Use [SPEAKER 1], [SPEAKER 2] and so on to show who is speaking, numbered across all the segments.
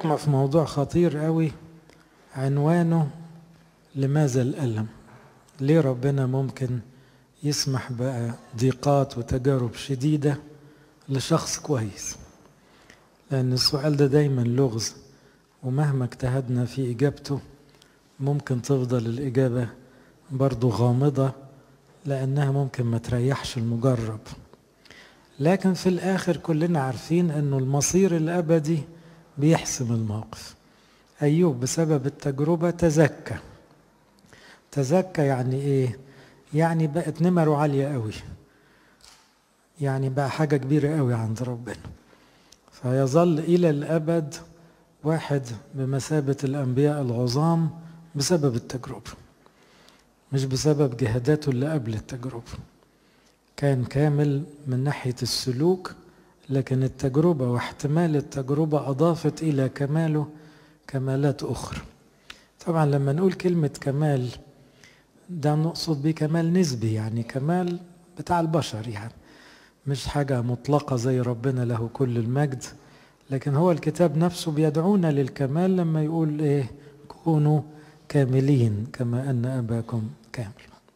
[SPEAKER 1] حكمة في موضوع خطير قوي عنوانه لماذا الألم ليه ربنا ممكن يسمح بقى ضيقات وتجارب شديدة لشخص كويس لأن السؤال ده دايما لغز ومهما اجتهدنا في إجابته ممكن تفضل الإجابة برضو غامضة لأنها ممكن ما تريحش المجرب لكن في الآخر كلنا عارفين أنه المصير الأبدي بيحسم الموقف أيوب بسبب التجربة تزكى تزكى يعني إيه؟ يعني بقت نمره عالية قوي يعني بقى حاجة كبيرة قوي عند ربنا فيظل إلى الأبد واحد بمثابة الأنبياء العظام بسبب التجربة مش بسبب جهاداته اللي قبل التجربة كان كامل من ناحية السلوك لكن التجربة واحتمال التجربة أضافت إلى كماله كمالات أخرى طبعا لما نقول كلمة كمال ده نقصد بيه كمال نسبي يعني كمال بتاع البشر يعني مش حاجة مطلقة زي ربنا له كل المجد لكن هو الكتاب نفسه بيدعونا للكمال لما يقول ايه كونوا كاملين كما ان اباكم كامل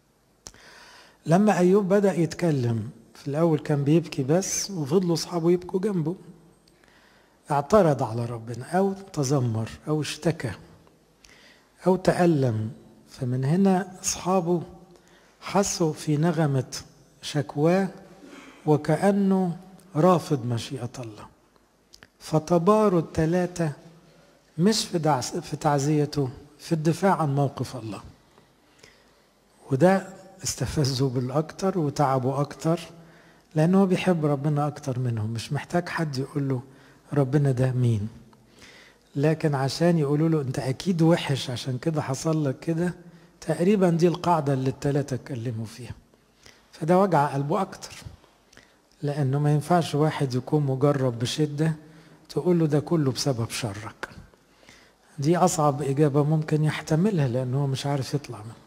[SPEAKER 1] لما ايوب بدا يتكلم في الاول كان بيبكي بس وفضلوا اصحابه يبكوا جنبه اعترض على ربنا او تذمر او اشتكى او تالم فمن هنا اصحابه حسوا في نغمه شكواه وكانه رافض مشيئه الله فتباروا الثلاثة مش في, في تعزيته في الدفاع عن موقف الله وده استفزوا بالأكتر وتعبوا أكتر لأنه بيحب ربنا أكتر منهم مش محتاج حد يقول له ربنا ده مين لكن عشان يقولوا له أنت أكيد وحش عشان كده حصل لك كده تقريبا دي القاعدة اللي التلاتة اتكلموا فيها فده وجع قلبه أكتر لأنه ما ينفعش واحد يكون مجرب بشدة تقول له ده كله بسبب شرك دي أصعب إجابة ممكن يحتملها لأنه مش عارف يطلع منه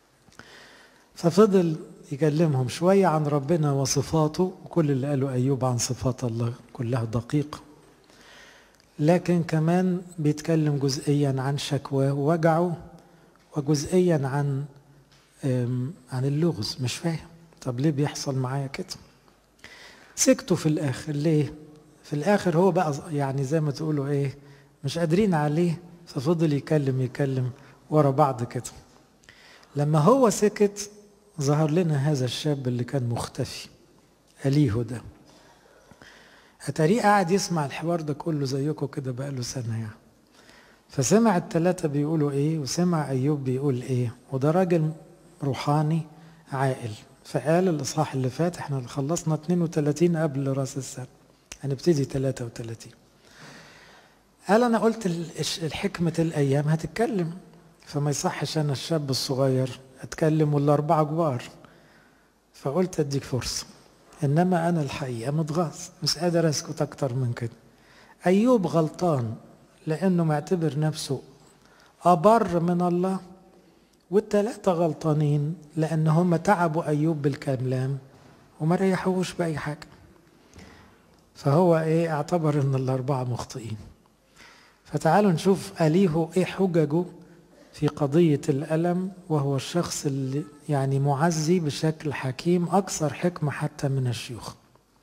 [SPEAKER 1] ففضل يكلمهم شوية عن ربنا وصفاته وكل اللي قاله أيوب عن صفات الله كلها دقيقة لكن كمان بيتكلم جزئيا عن شكواه ووجعه وجزئيا عن عن اللغز مش فاهم طب ليه بيحصل معايا كده سكتوا في الآخر ليه في الاخر هو بقى يعني زي ما تقولوا ايه مش قادرين عليه ففضل يكلم يكلم ورا بعض كده لما هو سكت ظهر لنا هذا الشاب اللي كان مختفي أليه ده أتاريه قاعد يسمع الحوار ده كله زيكم كده بقاله سنة يعني فسمع التلاتة بيقولوا إيه وسمع أيوب بيقول إيه وده راجل روحاني عاقل فقال الإصحاح اللي فات إحنا خلصنا 32 قبل رأس السنة هنبتدي 33 قال انا قلت الحكمة الايام هتتكلم فما يصحش انا الشاب الصغير اتكلم والاربعة كبار فقلت اديك فرصة انما انا الحقيقة متغاظ مش قادر اسكت اكتر من كده ايوب غلطان لانه معتبر نفسه ابر من الله والتلاتة غلطانين لان هم تعبوا ايوب بالكلام وما ريحوش باي حاجه فهو ايه اعتبر ان الاربعه مخطئين فتعالوا نشوف اليهو ايه حججه في قضيه الالم وهو الشخص اللي يعني معزي بشكل حكيم اكثر حكمه حتى من الشيوخ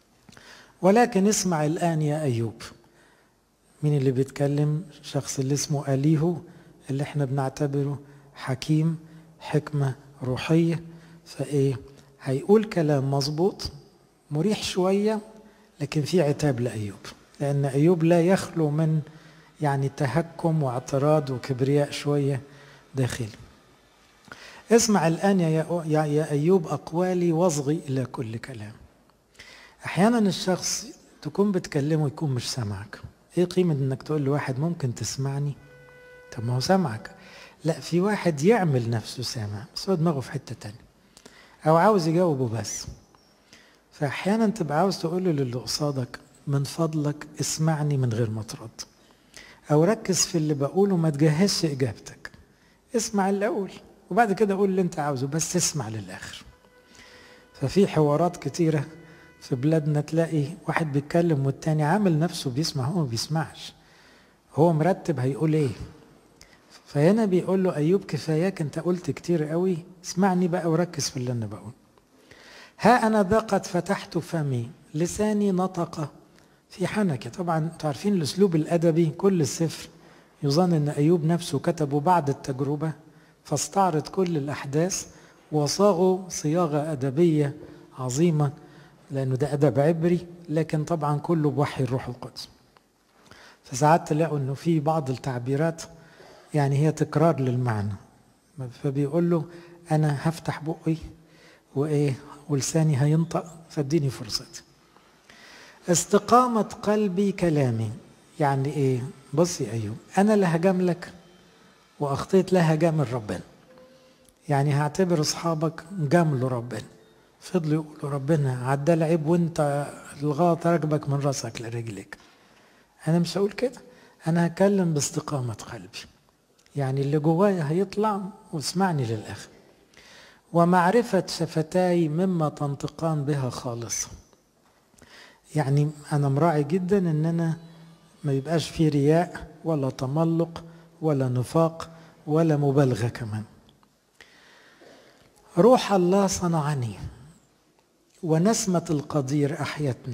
[SPEAKER 1] ولكن اسمع الان يا ايوب مين اللي بيتكلم الشخص اللي اسمه اليهو اللي احنا بنعتبره حكيم حكمه روحيه فايه هيقول كلام مظبوط مريح شويه لكن في عتاب لأيوب لأن أيوب لا يخلو من يعني تهكم واعتراض وكبرياء شوية داخلي اسمع الآن يا, يا, يا أيوب أقوالي واصغي إلى كل كلام أحيانا الشخص تكون بتكلمه يكون مش سامعك ايه قيمة انك تقول لواحد ممكن تسمعني طب ما هو سامعك لا في واحد يعمل نفسه سامع بس هو دماغه في حتة تانية او عاوز يجاوبه بس فاحيانا تبقى عاوز تقول له للي قصادك من فضلك اسمعني من غير ما ترد او ركز في اللي بقوله ما تجهزش اجابتك اسمع الاول وبعد كده قول اللي انت عاوزه بس اسمع للاخر ففي حوارات كتيره في بلادنا تلاقي واحد بيتكلم والتاني عامل نفسه بيسمع هو ما بيسمعش هو مرتب هيقول ايه فهنا بيقول له ايوب كفاياك انت قلت كتير قوي اسمعني بقى وركز في اللي انا بقول ها انا ذا قد فتحت فمي لساني نطق في حنكه طبعا انتوا عارفين الاسلوب الادبي كل السفر يظن ان ايوب نفسه كتبه بعد التجربه فاستعرض كل الاحداث وصاغه صياغه ادبيه عظيمه لانه ده ادب عبري لكن طبعا كله بوحي الروح القدس فساعات تلاقوا انه في بعض التعبيرات يعني هي تكرار للمعنى فبيقول له انا هفتح بقي وايه ولساني هينطق فاديني فرصتي استقامة قلبي كلامي يعني ايه بص يا ايوب انا لا هجاملك واخطيت لا هجامل ربنا يعني هعتبر اصحابك جاملوا ربنا فضلوا يقولوا ربنا عدى العيب وانت الغلط راكبك من راسك لرجلك انا مش هقول كده انا هتكلم باستقامة قلبي يعني اللي جوايا هيطلع واسمعني للاخر ومعرفة شفتاي مما تنطقان بها خالصة يعني أنا مراعي جدا إن أنا ما يبقاش في رياء ولا تملق ولا نفاق ولا مبالغة كمان روح الله صنعني ونسمة القدير أحيتني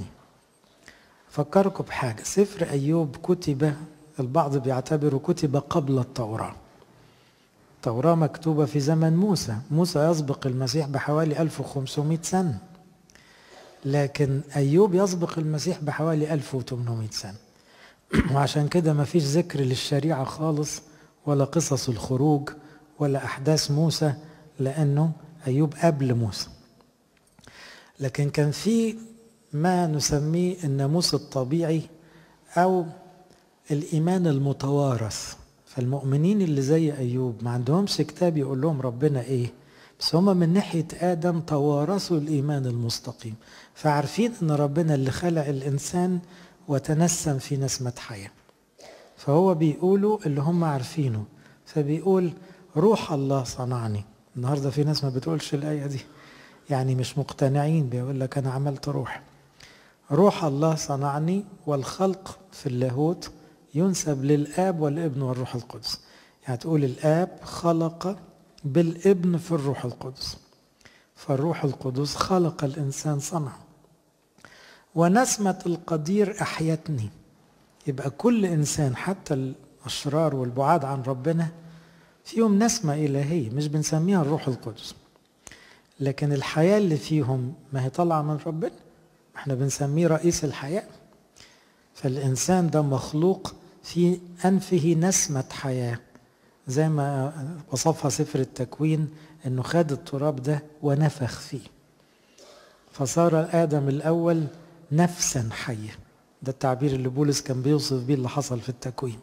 [SPEAKER 1] فكركم بحاجة سفر أيوب كتب البعض بيعتبره كتب قبل التوراة التوراة مكتوبة في زمن موسى موسى يسبق المسيح بحوالي 1500 سنة لكن أيوب يسبق المسيح بحوالي 1800 سنة وعشان كده ما فيش ذكر للشريعة خالص ولا قصص الخروج ولا أحداث موسى لأنه أيوب قبل موسى لكن كان في ما نسميه الناموس الطبيعي أو الإيمان المتوارث فالمؤمنين اللي زي أيوب ما عندهمش كتاب يقول لهم ربنا إيه بس هم من ناحية آدم توارثوا الإيمان المستقيم فعارفين أن ربنا اللي خلق الإنسان وتنسم في نسمة حياة فهو بيقولوا اللي هم عارفينه فبيقول روح الله صنعني النهاردة في ناس ما بتقولش الآية دي يعني مش مقتنعين بيقول لك أنا عملت روح روح الله صنعني والخلق في اللاهوت ينسب للآب والابن والروح القدس يعني تقول الآب خلق بالابن في الروح القدس فالروح القدس خلق الإنسان صنعه ونسمة القدير أحيتني يبقى كل إنسان حتى الأشرار والبعاد عن ربنا فيهم نسمة إلهية مش بنسميها الروح القدس لكن الحياة اللي فيهم ما هي طالعة من ربنا احنا بنسميه رئيس الحياة فالإنسان ده مخلوق في أنفه نسمة حياة زي ما وصفها سفر التكوين انه خد التراب ده ونفخ فيه فصار ادم الاول نفسا حيه ده التعبير اللي بولس كان بيوصف بيه اللي حصل في التكوين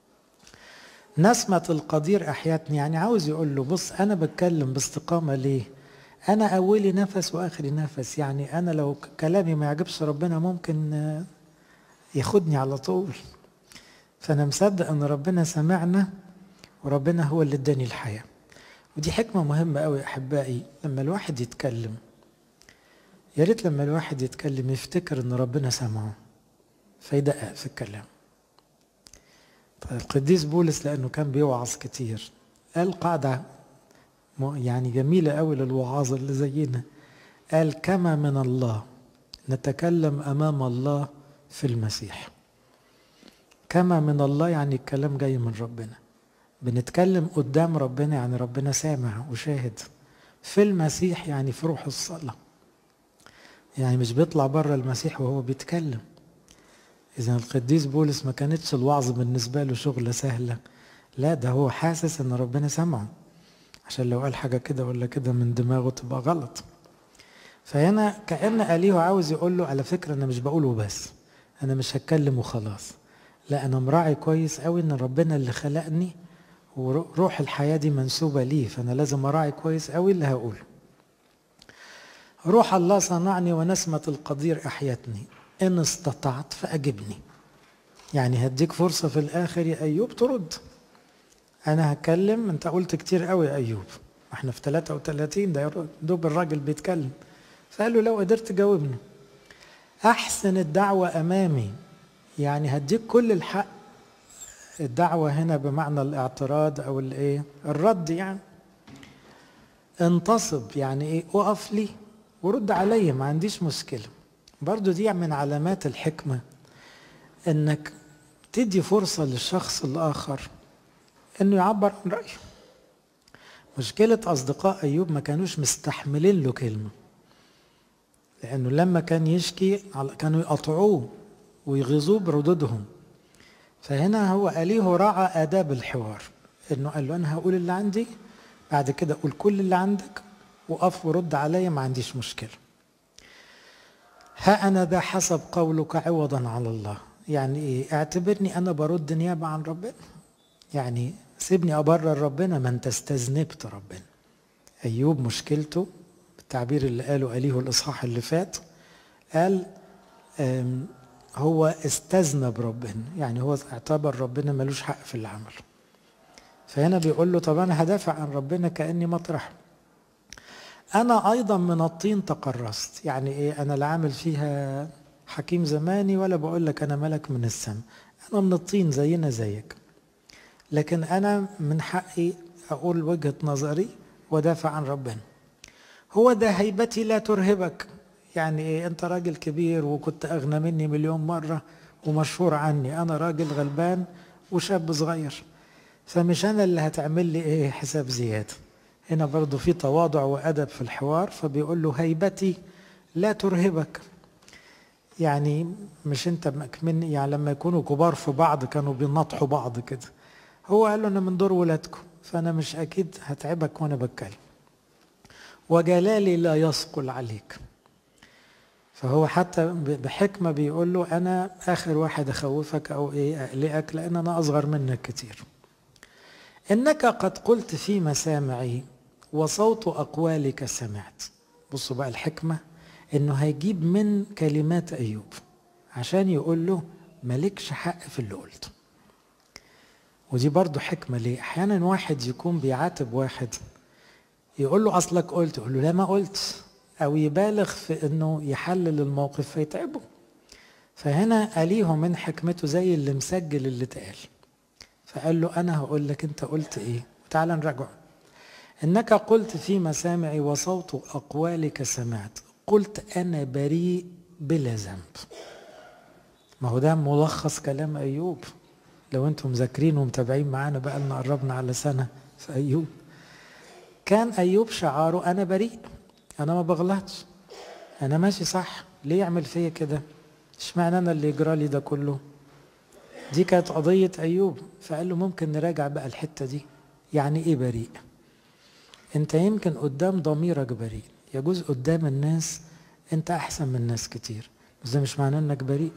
[SPEAKER 1] نسمة القدير أحياتني يعني عاوز يقول له بص أنا بتكلم باستقامة ليه أنا أولي نفس وآخري نفس يعني أنا لو كلامي ما يعجبش ربنا ممكن ياخدني على طول فأنا مصدق أن ربنا سمعنا وربنا هو اللي اداني الحياة ودي حكمة مهمة قوي أحبائي لما الواحد يتكلم يا ريت لما الواحد يتكلم يفتكر ان ربنا سمعه فيدقق في الكلام طيب القديس بولس لانه كان بيوعظ كتير قال قاعدة يعني جميلة قوي للوعاظ اللي زينا قال كما من الله نتكلم أمام الله في المسيح كما من الله يعني الكلام جاي من ربنا بنتكلم قدام ربنا يعني ربنا سامع وشاهد في المسيح يعني في روح الصلاه يعني مش بيطلع بره المسيح وهو بيتكلم إذا القديس بولس ما كانتش الوعظ بالنسبة له شغلة سهلة لا ده هو حاسس إن ربنا سمعه عشان لو قال حاجة كده ولا كده من دماغه تبقى غلط فهنا كأن أليه عاوز يقول له على فكرة أنا مش بقوله بس أنا مش هتكلم وخلاص لا أنا مراعي كويس قوي إن ربنا اللي خلقني وروح الحياة دي منسوبة ليه فأنا لازم أراعي كويس قوي اللي هقوله روح الله صنعني ونسمة القدير أحيتني إن استطعت فأجبني يعني هديك فرصة في الآخر يا أيوب ترد أنا هتكلم أنت قلت كتير قوي يا أيوب احنا في 33 ده دوب الراجل بيتكلم فقال له لو قدرت جاوبني أحسن الدعوة أمامي يعني هديك كل الحق الدعوة هنا بمعنى الاعتراض أو الإيه الرد يعني انتصب يعني إيه أقف لي ورد عليا ما عنديش مشكلة برضو دي من علامات الحكمة إنك تدي فرصة للشخص الآخر إنه يعبر عن رأيه مشكلة أصدقاء أيوب ما كانوش مستحملين له كلمة لأنه لما كان يشكي كانوا يقطعوه ويغيظوه بردودهم فهنا هو أليه راعى آداب الحوار إنه قال له أنا هقول اللي عندي بعد كده قول كل اللي عندك وقف ورد عليا ما عنديش مشكلة ها أنا ذا حسب قولك عوضا على الله يعني إيه اعتبرني أنا برد نيابة عن ربنا يعني سيبني أبرر ربنا ما أنت استذنبت ربنا أيوب مشكلته التعبير اللي قاله أليه الإصحاح اللي فات قال هو استذنب ربنا يعني هو اعتبر ربنا ملوش حق في اللي عمله فهنا بيقول له طب أنا هدافع عن ربنا كأني مطرح أنا أيضا من الطين تقرصت يعني إيه أنا لا عامل فيها حكيم زماني ولا بقول لك أنا ملك من السماء أنا من الطين زينا زيك لكن أنا من حقي أقول وجهة نظري ودافع عن ربنا هو ده هيبتي لا ترهبك يعني إيه أنت راجل كبير وكنت أغنى مني مليون مرة ومشهور عني أنا راجل غلبان وشاب صغير فمش أنا اللي هتعمل لي إيه حساب زيادة هنا برضو في تواضع وأدب في الحوار فبيقول له هيبتي لا ترهبك يعني مش انت مني يعني لما يكونوا كبار في بعض كانوا بينطحوا بعض كده هو قال له انا من دور ولادكم فانا مش اكيد هتعبك وانا بتكلم وجلالي لا يثقل عليك فهو حتى بحكمه بيقول له انا اخر واحد اخوفك او ايه اقلقك لان انا اصغر منك كتير انك قد قلت في مسامعي وصوت اقوالك سمعت بصوا بقى الحكمه انه هيجيب من كلمات ايوب عشان يقول له مالكش حق في اللي قلته ودي برضو حكمة ليه احيانا واحد يكون بيعاتب واحد يقول له اصلك قلت يقول له لا ما قلت او يبالغ في انه يحلل الموقف فيتعبه فهنا أليه من حكمته زي اللي مسجل اللي اتقال فقال له انا هقول لك انت قلت ايه تعال نراجعه انك قلت في مسامعي وصوت اقوالك سمعت قلت انا بريء بلا ذنب ما هو ده ملخص كلام ايوب لو انتم مذاكرين ومتابعين معانا بقى لنا قربنا على سنه في ايوب كان ايوب شعاره انا بريء انا ما بغلطش انا ماشي صح ليه يعمل فيا كده اشمعنى انا اللي يجرى لي ده كله دي كانت قضيه ايوب فقال له ممكن نراجع بقى الحته دي يعني ايه بريء انت يمكن قدام ضميرك بريء يجوز قدام الناس انت احسن من ناس كتير بس ده مش معناه انك بريء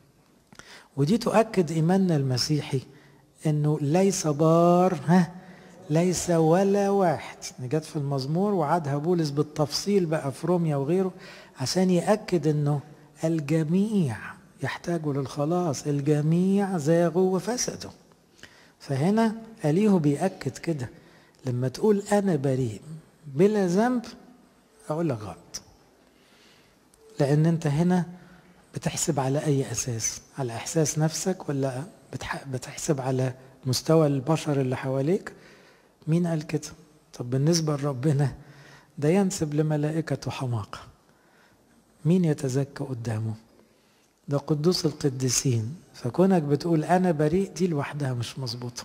[SPEAKER 1] ودي تؤكد ايماننا المسيحي انه ليس بار ها ليس ولا واحد جت في المزمور وعادها بولس بالتفصيل بقى في روميا وغيره عشان يأكد انه الجميع يحتاجوا للخلاص الجميع زاغوا وفسدوا فهنا أليه بيأكد كده لما تقول أنا بريء بلا ذنب أقول لك غلط لأن أنت هنا بتحسب على أي أساس على إحساس نفسك ولا بتحسب على مستوى البشر اللي حواليك مين قال كده طب بالنسبة لربنا ده ينسب لملائكته حماقة مين يتزكى قدامه ده قدوس القديسين فكونك بتقول أنا بريء دي لوحدها مش مظبوطة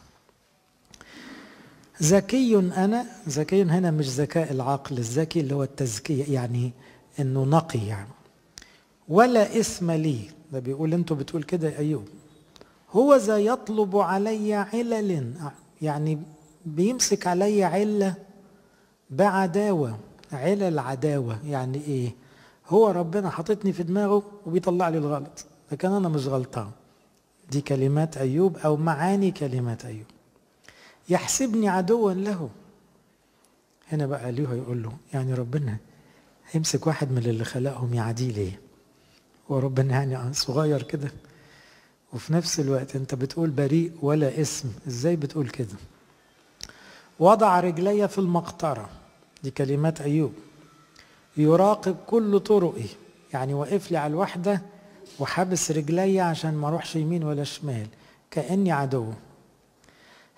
[SPEAKER 1] ذكي أنا ذكي هنا مش ذكاء العقل الذكي اللي هو التزكية يعني إنه نقي يعني ولا اسم لي ده بيقول انتوا بتقول كده يا ايوب هو ذا يطلب علي علل يعني بيمسك علي علة بعداوة علل عداوة يعني ايه هو ربنا حاططني في دماغه وبيطلع لي الغلط لكن انا مش غلطان دي كلمات ايوب او معاني كلمات ايوب يحسبني عدوا له هنا بقى ليه هيقول له يعني ربنا هيمسك واحد من اللي خلقهم يعاديه ليه وربنا يعني صغير كده وفي نفس الوقت انت بتقول بريء ولا اسم ازاي بتقول كده وضع رجلي في المقطرة دي كلمات أيوب يراقب كل طرقي يعني واقف لي على الوحدة وحابس رجلي عشان ما اروحش يمين ولا شمال كأني عدو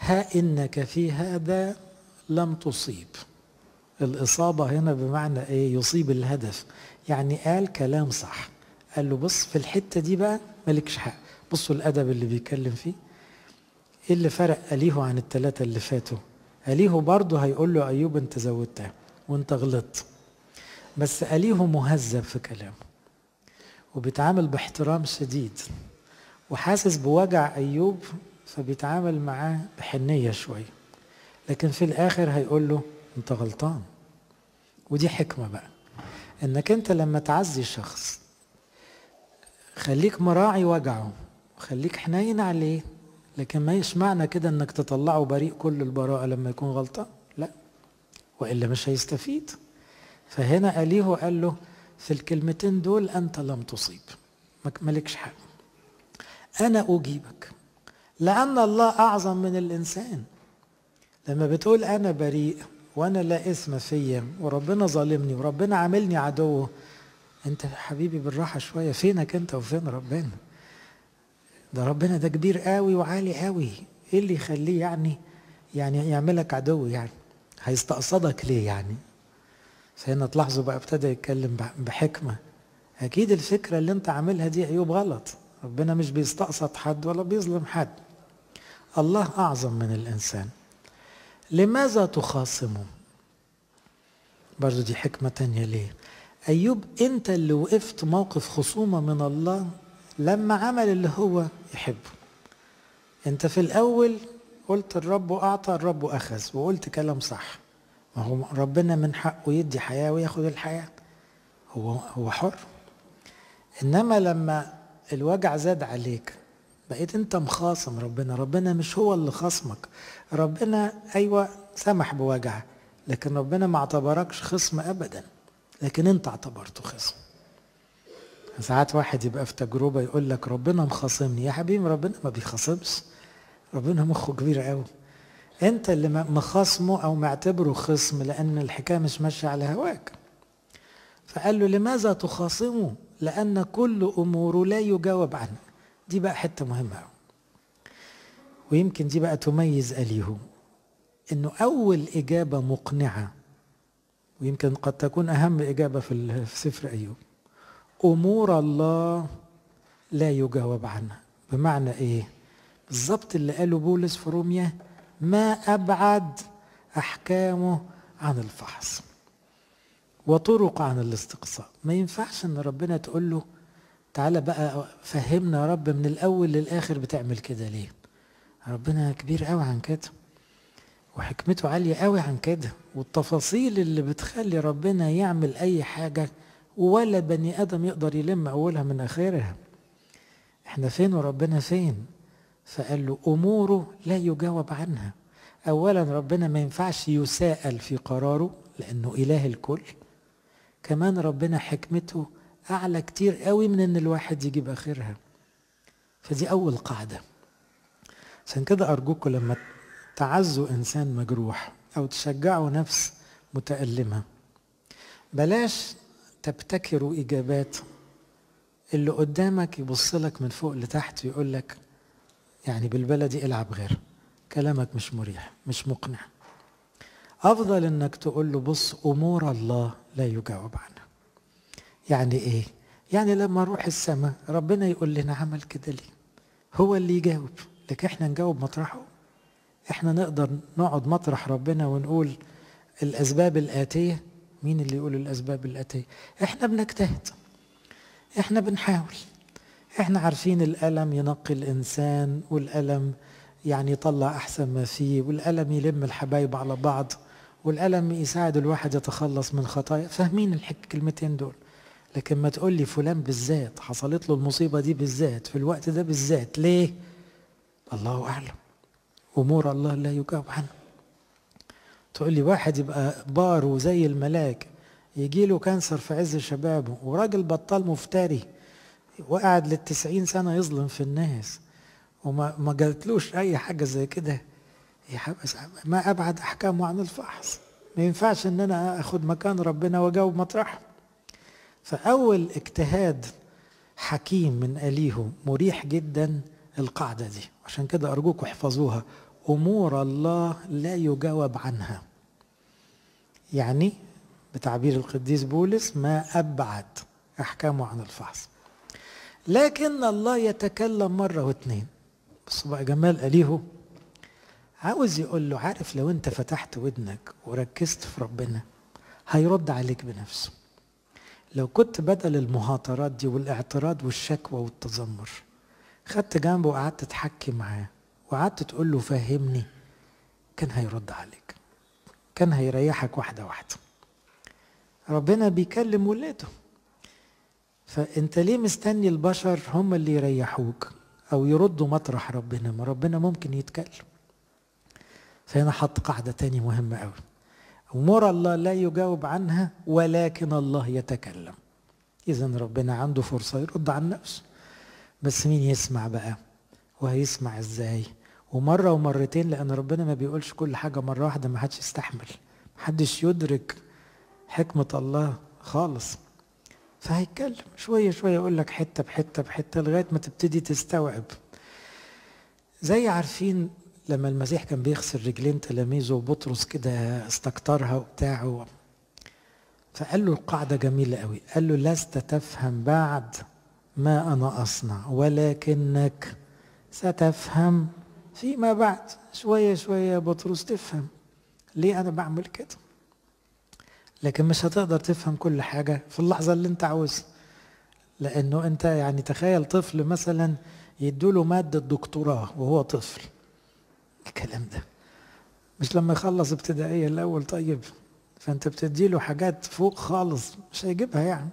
[SPEAKER 1] ها إنك في هذا لم تصيب الإصابة هنا بمعنى إيه يصيب الهدف يعني قال كلام صح قال له بص في الحتة دي بقى مالكش حق بصوا الأدب اللي بيتكلم فيه إيه اللي فرق أليهو عن الثلاثة اللي فاتوا أليهو برضه هيقول له أيوب أنت زودتها وأنت غلطت بس أليهو مهذب في كلامه وبيتعامل باحترام شديد وحاسس بوجع أيوب فبيتعامل معاه بحنية شوية لكن في الآخر هيقول له أنت غلطان ودي حكمة بقى إنك أنت لما تعزي شخص خليك مراعي وجعه خليك حنين عليه لكن ما يسمعنا كده انك تطلعه بريء كل البراءة لما يكون غلطان لا وإلا مش هيستفيد فهنا أليه قال له في الكلمتين دول أنت لم تصيب مالكش حق أنا أجيبك لأن الله أعظم من الإنسان لما بتقول أنا بريء وأنا لا إثم فيا وربنا ظالمني وربنا عاملني عدو أنت حبيبي بالراحة شوية فينك أنت وفين ربنا ده ربنا ده كبير قوي وعالي قوي ايه اللي يخليه يعني يعني يعملك عدو يعني هيستقصدك ليه يعني فهنا تلاحظوا بقى ابتدى يتكلم بحكمه اكيد الفكره اللي انت عاملها دي عيوب غلط ربنا مش بيستقصد حد ولا بيظلم حد الله اعظم من الانسان لماذا تخاصمه برضو دي حكمه تانية ليه ايوب انت اللي وقفت موقف خصومه من الله لما عمل اللي هو يحبه انت في الاول قلت الرب اعطى الرب اخذ وقلت كلام صح ما هو ربنا من حقه يدي حياه وياخد الحياه هو هو حر انما لما الوجع زاد عليك بقيت انت مخاصم ربنا ربنا مش هو اللي خصمك ربنا ايوه سمح بوجع لكن ربنا ما اعتبركش خصم ابدا لكن انت اعتبرته خصم ساعات واحد يبقى في تجربه يقول لك ربنا مخاصمني يا حبيبي ربنا ما بيخاصمش ربنا مخه كبير قوي انت اللي مخاصمه او معتبره خصم لان الحكايه مش ماشيه على هواك فقال له لماذا تخاصمه لان كل اموره لا يجاوب عنه دي بقى حته مهمه قوي ويمكن دي بقى تميز اليهو انه اول اجابه مقنعه ويمكن قد تكون اهم اجابه في سفر ايوب امور الله لا يجاوب عنها بمعنى ايه بالظبط اللي قاله بولس في روميا ما ابعد احكامه عن الفحص وطرق عن الاستقصاء ما ينفعش ان ربنا تقول له تعالى بقى فهمنا يا رب من الاول للاخر بتعمل كده ليه ربنا كبير قوي عن كده وحكمته عالية قوي عن كده والتفاصيل اللي بتخلي ربنا يعمل أي حاجة ولا بني ادم يقدر يلم اولها من اخرها احنا فين وربنا فين فقال له اموره لا يجاوب عنها اولا ربنا ما ينفعش يساءل في قراره لانه اله الكل كمان ربنا حكمته اعلى كتير قوي من ان الواحد يجيب اخرها فدي اول قاعده عشان كده ارجوكم لما تعزوا انسان مجروح او تشجعوا نفس متالمه بلاش تبتكروا اجابات اللي قدامك يبص لك من فوق لتحت ويقول لك يعني بالبلدي العب غير كلامك مش مريح مش مقنع افضل انك تقول له بص امور الله لا يجاوب عنها يعني ايه يعني لما اروح السماء ربنا يقول لنا عمل كده ليه هو اللي يجاوب لكن احنا نجاوب مطرحه احنا نقدر نقعد مطرح ربنا ونقول الاسباب الاتيه مين اللي يقول الاسباب الاتيه احنا بنجتهد احنا بنحاول احنا عارفين الالم ينقي الانسان والالم يعني يطلع احسن ما فيه والالم يلم الحبايب على بعض والالم يساعد الواحد يتخلص من خطايا فاهمين الكلمتين دول لكن ما تقول لي فلان بالذات حصلت له المصيبه دي بالذات في الوقت ده بالذات ليه الله اعلم امور الله لا يجاوب عنها تقول لي واحد يبقى بار وزي الملاك يجي له كانسر في عز شبابه وراجل بطال مفتري وقعد للتسعين سنة يظلم في الناس وما ما جاتلوش أي حاجة زي كده ما أبعد أحكامه عن الفحص ما ينفعش إن أنا أخد مكان ربنا وأجاوب مطرحه فأول اجتهاد حكيم من أليهو مريح جدا القاعدة دي عشان كده أرجوكم احفظوها أمور الله لا يجاوب عنها يعني بتعبير القديس بولس ما أبعد أحكامه عن الفحص لكن الله يتكلم مرة واثنين بصوا بقى جمال أليهو عاوز يقول له عارف لو انت فتحت ودنك وركزت في ربنا هيرد عليك بنفسه لو كنت بدل المهاترات دي والاعتراض والشكوى والتذمر خدت جنبه وقعدت تحكي معاه وقعدت تقول له فهمني كان هيرد عليك كان هيريحك واحدة واحدة ربنا بيكلم ولاده فانت ليه مستني البشر هم اللي يريحوك او يردوا مطرح ربنا ما ربنا ممكن يتكلم فهنا حط قاعدة تاني مهمة قوي أمور الله لا يجاوب عنها ولكن الله يتكلم إذا ربنا عنده فرصة يرد عن نفسه بس مين يسمع بقى وهيسمع ازاي ومرة ومرتين لأن ربنا ما بيقولش كل حاجة مرة واحدة ما حدش يستحمل محدش يدرك حكمة الله خالص فهيتكلم شوية شوية يقول لك حتة بحتة بحتة لغاية ما تبتدي تستوعب زي عارفين لما المسيح كان بيغسل رجلين تلاميذه وبطرس كده استكترها وبتاع فقال له القاعدة جميلة قوي قال له لست تفهم بعد ما أنا أصنع ولكنك ستفهم فيما بعد شوية شوية يا بطرس تفهم ليه أنا بعمل كده لكن مش هتقدر تفهم كل حاجة في اللحظة اللي أنت عاوزها لأنه أنت يعني تخيل طفل مثلا يدوله مادة دكتوراه وهو طفل الكلام ده مش لما يخلص ابتدائية الأول طيب فأنت بتديله حاجات فوق خالص مش هيجيبها يعني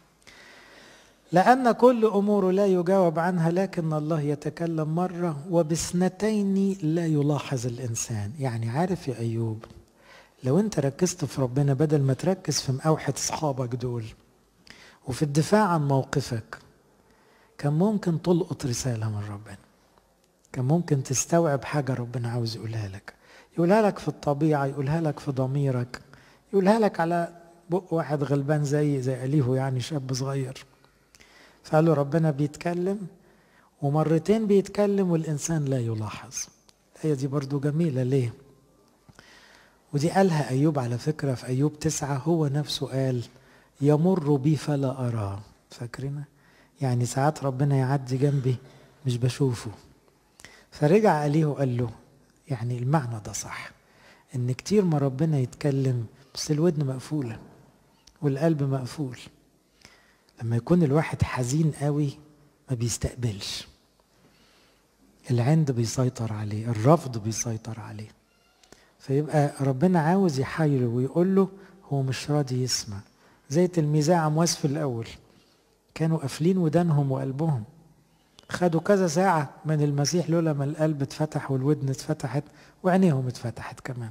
[SPEAKER 1] لأن كل أمور لا يجاوب عنها لكن الله يتكلم مرة وبسنتين لا يلاحظ الإنسان يعني عارف يا أيوب لو أنت ركزت في ربنا بدل ما تركز في مقاوحة أصحابك دول وفي الدفاع عن موقفك كان ممكن تلقط رسالة من ربنا كان ممكن تستوعب حاجة ربنا عاوز يقولها لك يقولها لك في الطبيعة يقولها لك في ضميرك يقولها لك على بق واحد غلبان زي زي أليهو يعني شاب صغير فقال له ربنا بيتكلم ومرتين بيتكلم والإنسان لا يلاحظ الآية دي برضو جميلة ليه ودي قالها أيوب على فكرة في أيوب تسعة هو نفسه قال يمر بي فلا أراه فاكرين يعني ساعات ربنا يعدي جنبي مش بشوفه فرجع عليه وقال له يعني المعنى ده صح ان كتير ما ربنا يتكلم بس الودن مقفولة والقلب مقفول لما يكون الواحد حزين قوي ما بيستقبلش العند بيسيطر عليه الرفض بيسيطر عليه فيبقى ربنا عاوز يحايله ويقول له هو مش راضي يسمع زي تلميذي عمواس في الأول كانوا قافلين ودانهم وقلبهم خدوا كذا ساعة من المسيح لولا ما القلب اتفتح والودن اتفتحت وعينيهم اتفتحت كمان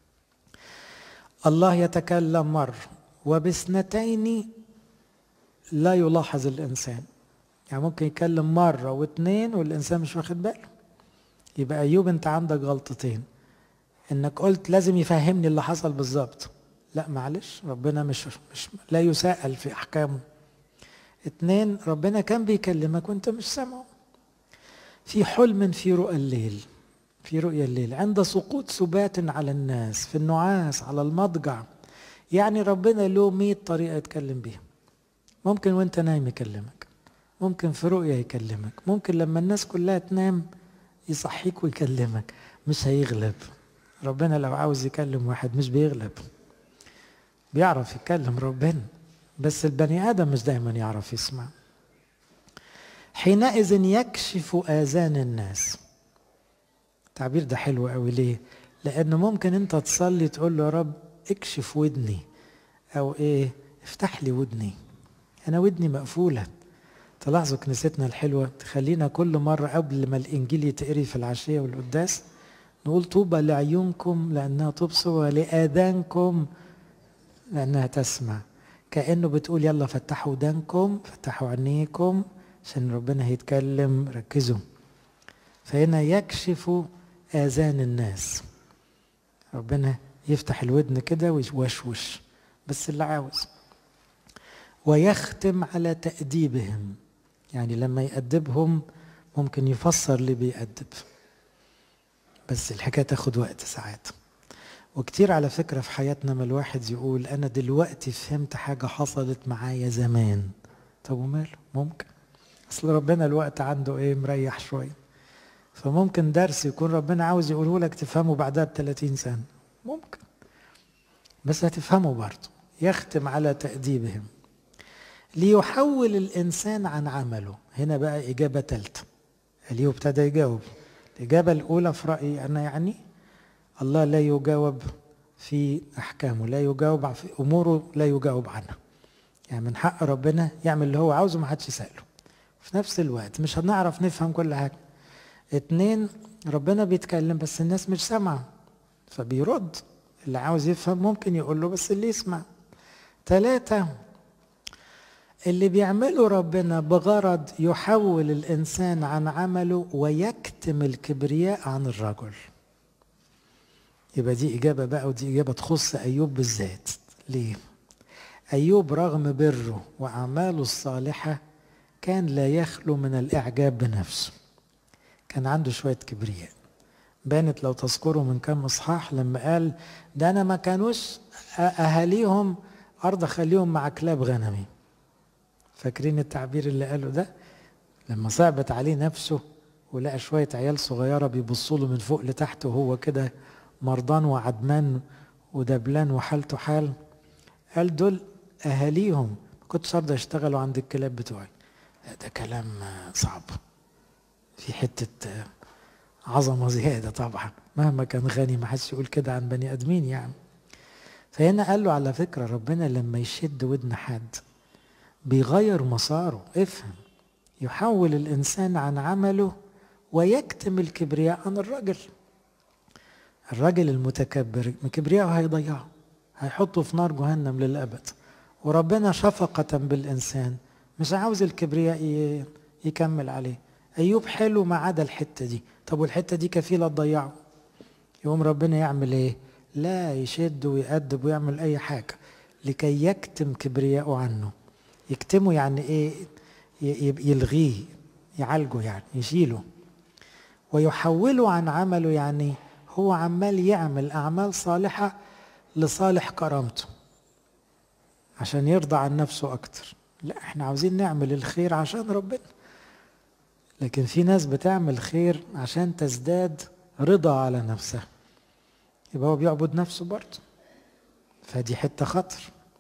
[SPEAKER 1] الله يتكلم مرة وباثنتين لا يلاحظ الإنسان يعني ممكن يتكلم مرة واثنين والإنسان مش واخد باله يبقى أيوب أنت عندك غلطتين إنك قلت لازم يفهمني اللي حصل بالظبط لا معلش ربنا مش مش لا يساءل في أحكامه اتنين ربنا كان بيكلمك وانت مش سامعه في حلم في رؤى الليل في رؤيا الليل عند سقوط سبات على الناس في النعاس على المضجع يعني ربنا له مية طريقة يتكلم بيها ممكن وانت نايم يكلمك ممكن في رؤيا يكلمك ممكن لما الناس كلها تنام يصحيك ويكلمك مش هيغلب ربنا لو عاوز يكلم واحد مش بيغلب بيعرف يتكلم ربنا بس البني ادم مش دايما يعرف يسمع حينئذ يكشف اذان الناس التعبير ده حلو قوي ليه لانه ممكن انت تصلي تقول له يا رب اكشف ودني او ايه افتح لي ودني انا ودني مقفوله تلاحظوا كنيستنا الحلوه تخلينا كل مره قبل ما الانجيل يتقري في العشيه والقداس نقول طوبى لعيونكم لانها تبصر ولاذانكم لانها تسمع كانه بتقول يلا فتحوا ودانكم فتحوا عينيكم عشان ربنا هيتكلم ركزوا فهنا يكشف اذان الناس ربنا يفتح الودن كده ويوشوش بس اللي عاوز ويختم على تأديبهم يعني لما يأدبهم ممكن يفسر ليه بيأدب بس الحكاية تاخد وقت ساعات وكتير على فكرة في حياتنا ما الواحد يقول أنا دلوقتي فهمت حاجة حصلت معايا زمان طب وماله ممكن أصل ربنا الوقت عنده إيه مريح شوية فممكن درس يكون ربنا عاوز يقوله لك تفهمه بعدها ب 30 سنة ممكن بس هتفهمه برضه يختم على تأديبهم ليحول الإنسان عن عمله هنا بقى إجابة ثالثة اللي ابتدى يجاوب الإجابة الأولى في رأيي أنا يعني الله لا يجاوب في أحكامه لا يجاوب في أموره لا يجاوب عنها يعني من حق ربنا يعمل اللي هو عاوزه ما حدش يسأله في نفس الوقت مش هنعرف نفهم كل حاجة اتنين ربنا بيتكلم بس الناس مش سامعة فبيرد اللي عاوز يفهم ممكن يقول له بس اللي يسمع ثلاثة اللي بيعمله ربنا بغرض يحول الإنسان عن عمله ويكتم الكبرياء عن الرجل يبقى دي إجابة بقى ودي إجابة تخص أيوب بالذات ليه؟ أيوب رغم بره وأعماله الصالحة كان لا يخلو من الإعجاب بنفسه كان عنده شوية كبرياء بانت لو تذكروا من كم إصحاح لما قال ده أنا ما كانوش أهاليهم أرض أخليهم مع كلاب غنمي فاكرين التعبير اللي قاله ده لما صعبت عليه نفسه ولقى شوية عيال صغيرة بيبصوا له من فوق لتحت وهو كده مرضان وعدمان ودبلان وحالته حال قال دول أهاليهم ما كنتش أرضى يشتغلوا عند الكلاب بتوعي ده كلام صعب في حتة عظمة زيادة طبعا مهما كان غني ما حدش يقول كده عن بني آدمين يعني فهنا قال له على فكرة ربنا لما يشد ودن حد بيغير مساره افهم يحول الإنسان عن عمله ويكتم الكبرياء عن الرجل الرجل المتكبر كبرياءه هيضيعه هيحطه في نار جهنم للأبد وربنا شفقة بالإنسان مش عاوز الكبرياء يكمل عليه أيوب حلو ما عدا الحتة دي طب والحتة دي كفيلة تضيعه يقوم ربنا يعمل ايه لا يشد ويأدب ويعمل أي حاجة لكي يكتم كبرياءه عنه يكتمه يعني ايه يلغيه يعالجه يعني يشيله ويحوله عن عمله يعني هو عمال يعمل أعمال صالحة لصالح كرامته عشان يرضى عن نفسه أكتر لا احنا عاوزين نعمل الخير عشان ربنا لكن في ناس بتعمل خير عشان تزداد رضا على نفسها يبقى هو بيعبد نفسه برضه فدي حتة خطر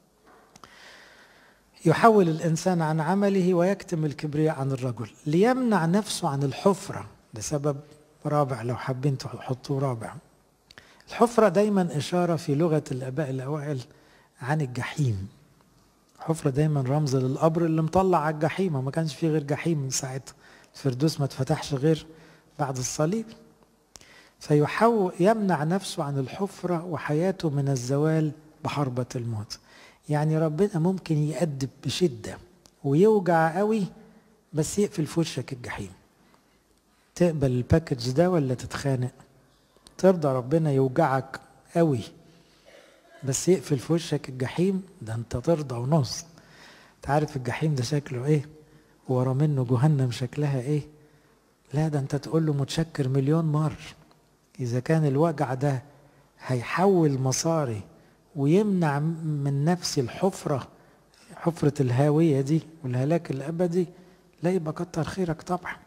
[SPEAKER 1] يحول الإنسان عن عمله ويكتم الكبرياء عن الرجل ليمنع نفسه عن الحفرة لسبب رابع لو حابين تحطوه رابع الحفرة دايما إشارة في لغة الآباء الأوائل عن الجحيم حفرة دايما رمز للقبر اللي مطلع على الجحيم ما كانش فيه غير جحيم من ساعتها الفردوس ما اتفتحش غير بعد الصليب فيحاول يمنع نفسه عن الحفرة وحياته من الزوال بحربة الموت يعني ربنا ممكن يأدب بشدة ويوجع قوي بس يقفل في وشك الجحيم تقبل الباكج ده ولا تتخانق ترضى ربنا يوجعك قوي بس يقفل في وشك الجحيم ده انت ترضى ونص تعرف الجحيم ده شكله ايه ورا منه جهنم شكلها ايه لا ده انت تقول له متشكر مليون مرة اذا كان الوجع ده هيحول مساري ويمنع من نفسي الحفرة حفرة الهاوية دي والهلاك الأبدي لا يبقى كتر خيرك طبعا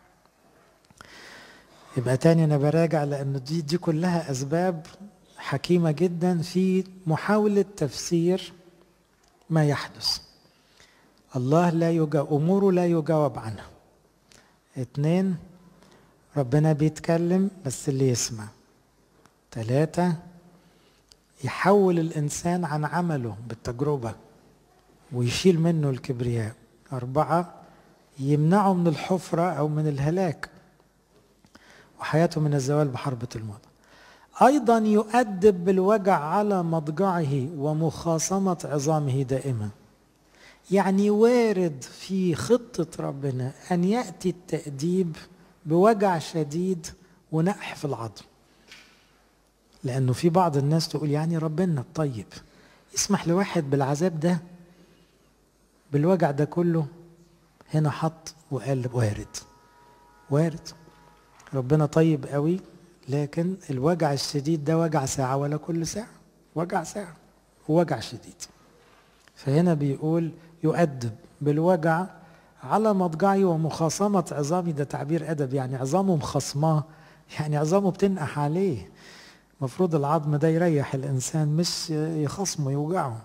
[SPEAKER 1] يبقى تاني أنا براجع لأن دي, دي كلها أسباب حكيمة جدا في محاولة تفسير ما يحدث الله لا يجا أموره لا يجاوب عنها اتنين ربنا بيتكلم بس اللي يسمع ثلاثة يحول الإنسان عن عمله بالتجربة ويشيل منه الكبرياء أربعة يمنعه من الحفرة أو من الهلاك وحياته من الزوال بحربة الموت أيضا يؤدب بالوجع على مضجعه ومخاصمة عظامه دائما يعني وارد في خطة ربنا أن يأتي التأديب بوجع شديد ونقح في العظم لأنه في بعض الناس تقول يعني ربنا الطيب يسمح لواحد بالعذاب ده بالوجع ده كله هنا حط وقال وارد وارد ربنا طيب قوي لكن الوجع الشديد ده وجع ساعة ولا كل ساعة وجع ساعة وجع شديد فهنا بيقول يؤدب بالوجع على مضجعي ومخاصمة عظامي ده تعبير أدب يعني عظامه مخصماه يعني عظامه بتنقح عليه المفروض العظم ده يريح الإنسان مش يخصمه يوجعه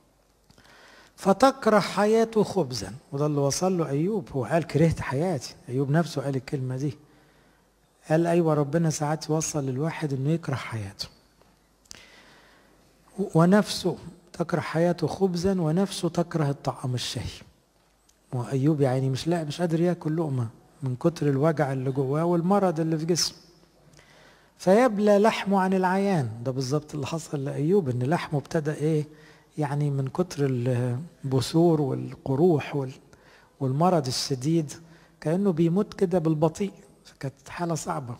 [SPEAKER 1] فتكره حياته خبزا وده اللي وصل له أيوب هو قال كرهت حياتي أيوب نفسه قال الكلمة دي قال أيوة ربنا ساعات يوصل للواحد إنه يكره حياته ونفسه تكره حياته خبزا ونفسه تكره الطعام الشهي وأيوب يعني مش لا مش قادر ياكل لقمة من كتر الوجع اللي جواه والمرض اللي في جسمه فيبلى لحمه عن العيان ده بالظبط اللي حصل لأيوب إن لحمه ابتدى إيه يعني من كتر البثور والقروح والمرض الشديد كأنه بيموت كده بالبطيء فكانت حالة صعبة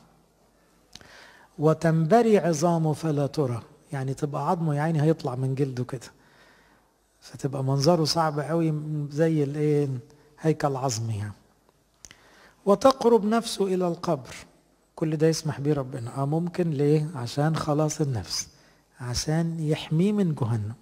[SPEAKER 1] وتنبري عظامه فلا ترى يعني تبقى عظمه يعني هيطلع من جلده كده فتبقى منظره صعب قوي زي الايه هيكل عظمي يعني. وتقرب نفسه الى القبر كل ده يسمح بيه ربنا اه ممكن ليه عشان خلاص النفس عشان يحميه من جهنم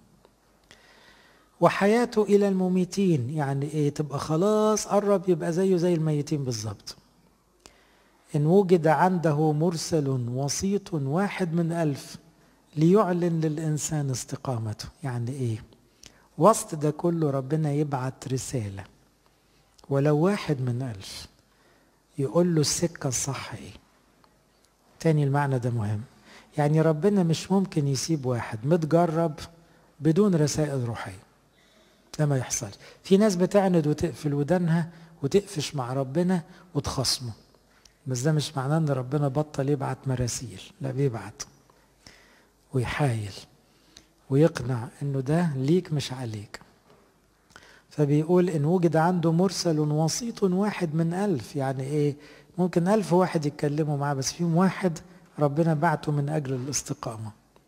[SPEAKER 1] وحياته الى المميتين يعني ايه تبقى خلاص قرب يبقى زيه زي الميتين بالظبط ان وجد عنده مرسل وسيط واحد من الف ليعلن للانسان استقامته يعني ايه وسط ده كله ربنا يبعت رسالة ولو واحد من ألف يقول له السكة الصح ايه تاني المعنى ده مهم يعني ربنا مش ممكن يسيب واحد متجرب بدون رسائل روحية ده ما يحصل في ناس بتعند وتقفل ودانها وتقفش مع ربنا وتخصمه بس ده مش معناه ان ربنا بطل يبعت مراسيل لا بيبعت ويحايل ويقنع انه ده ليك مش عليك فبيقول ان وجد عنده مرسل وسيط واحد من الف يعني ايه ممكن الف واحد يتكلموا معاه بس فيهم واحد ربنا بعته من اجل الاستقامه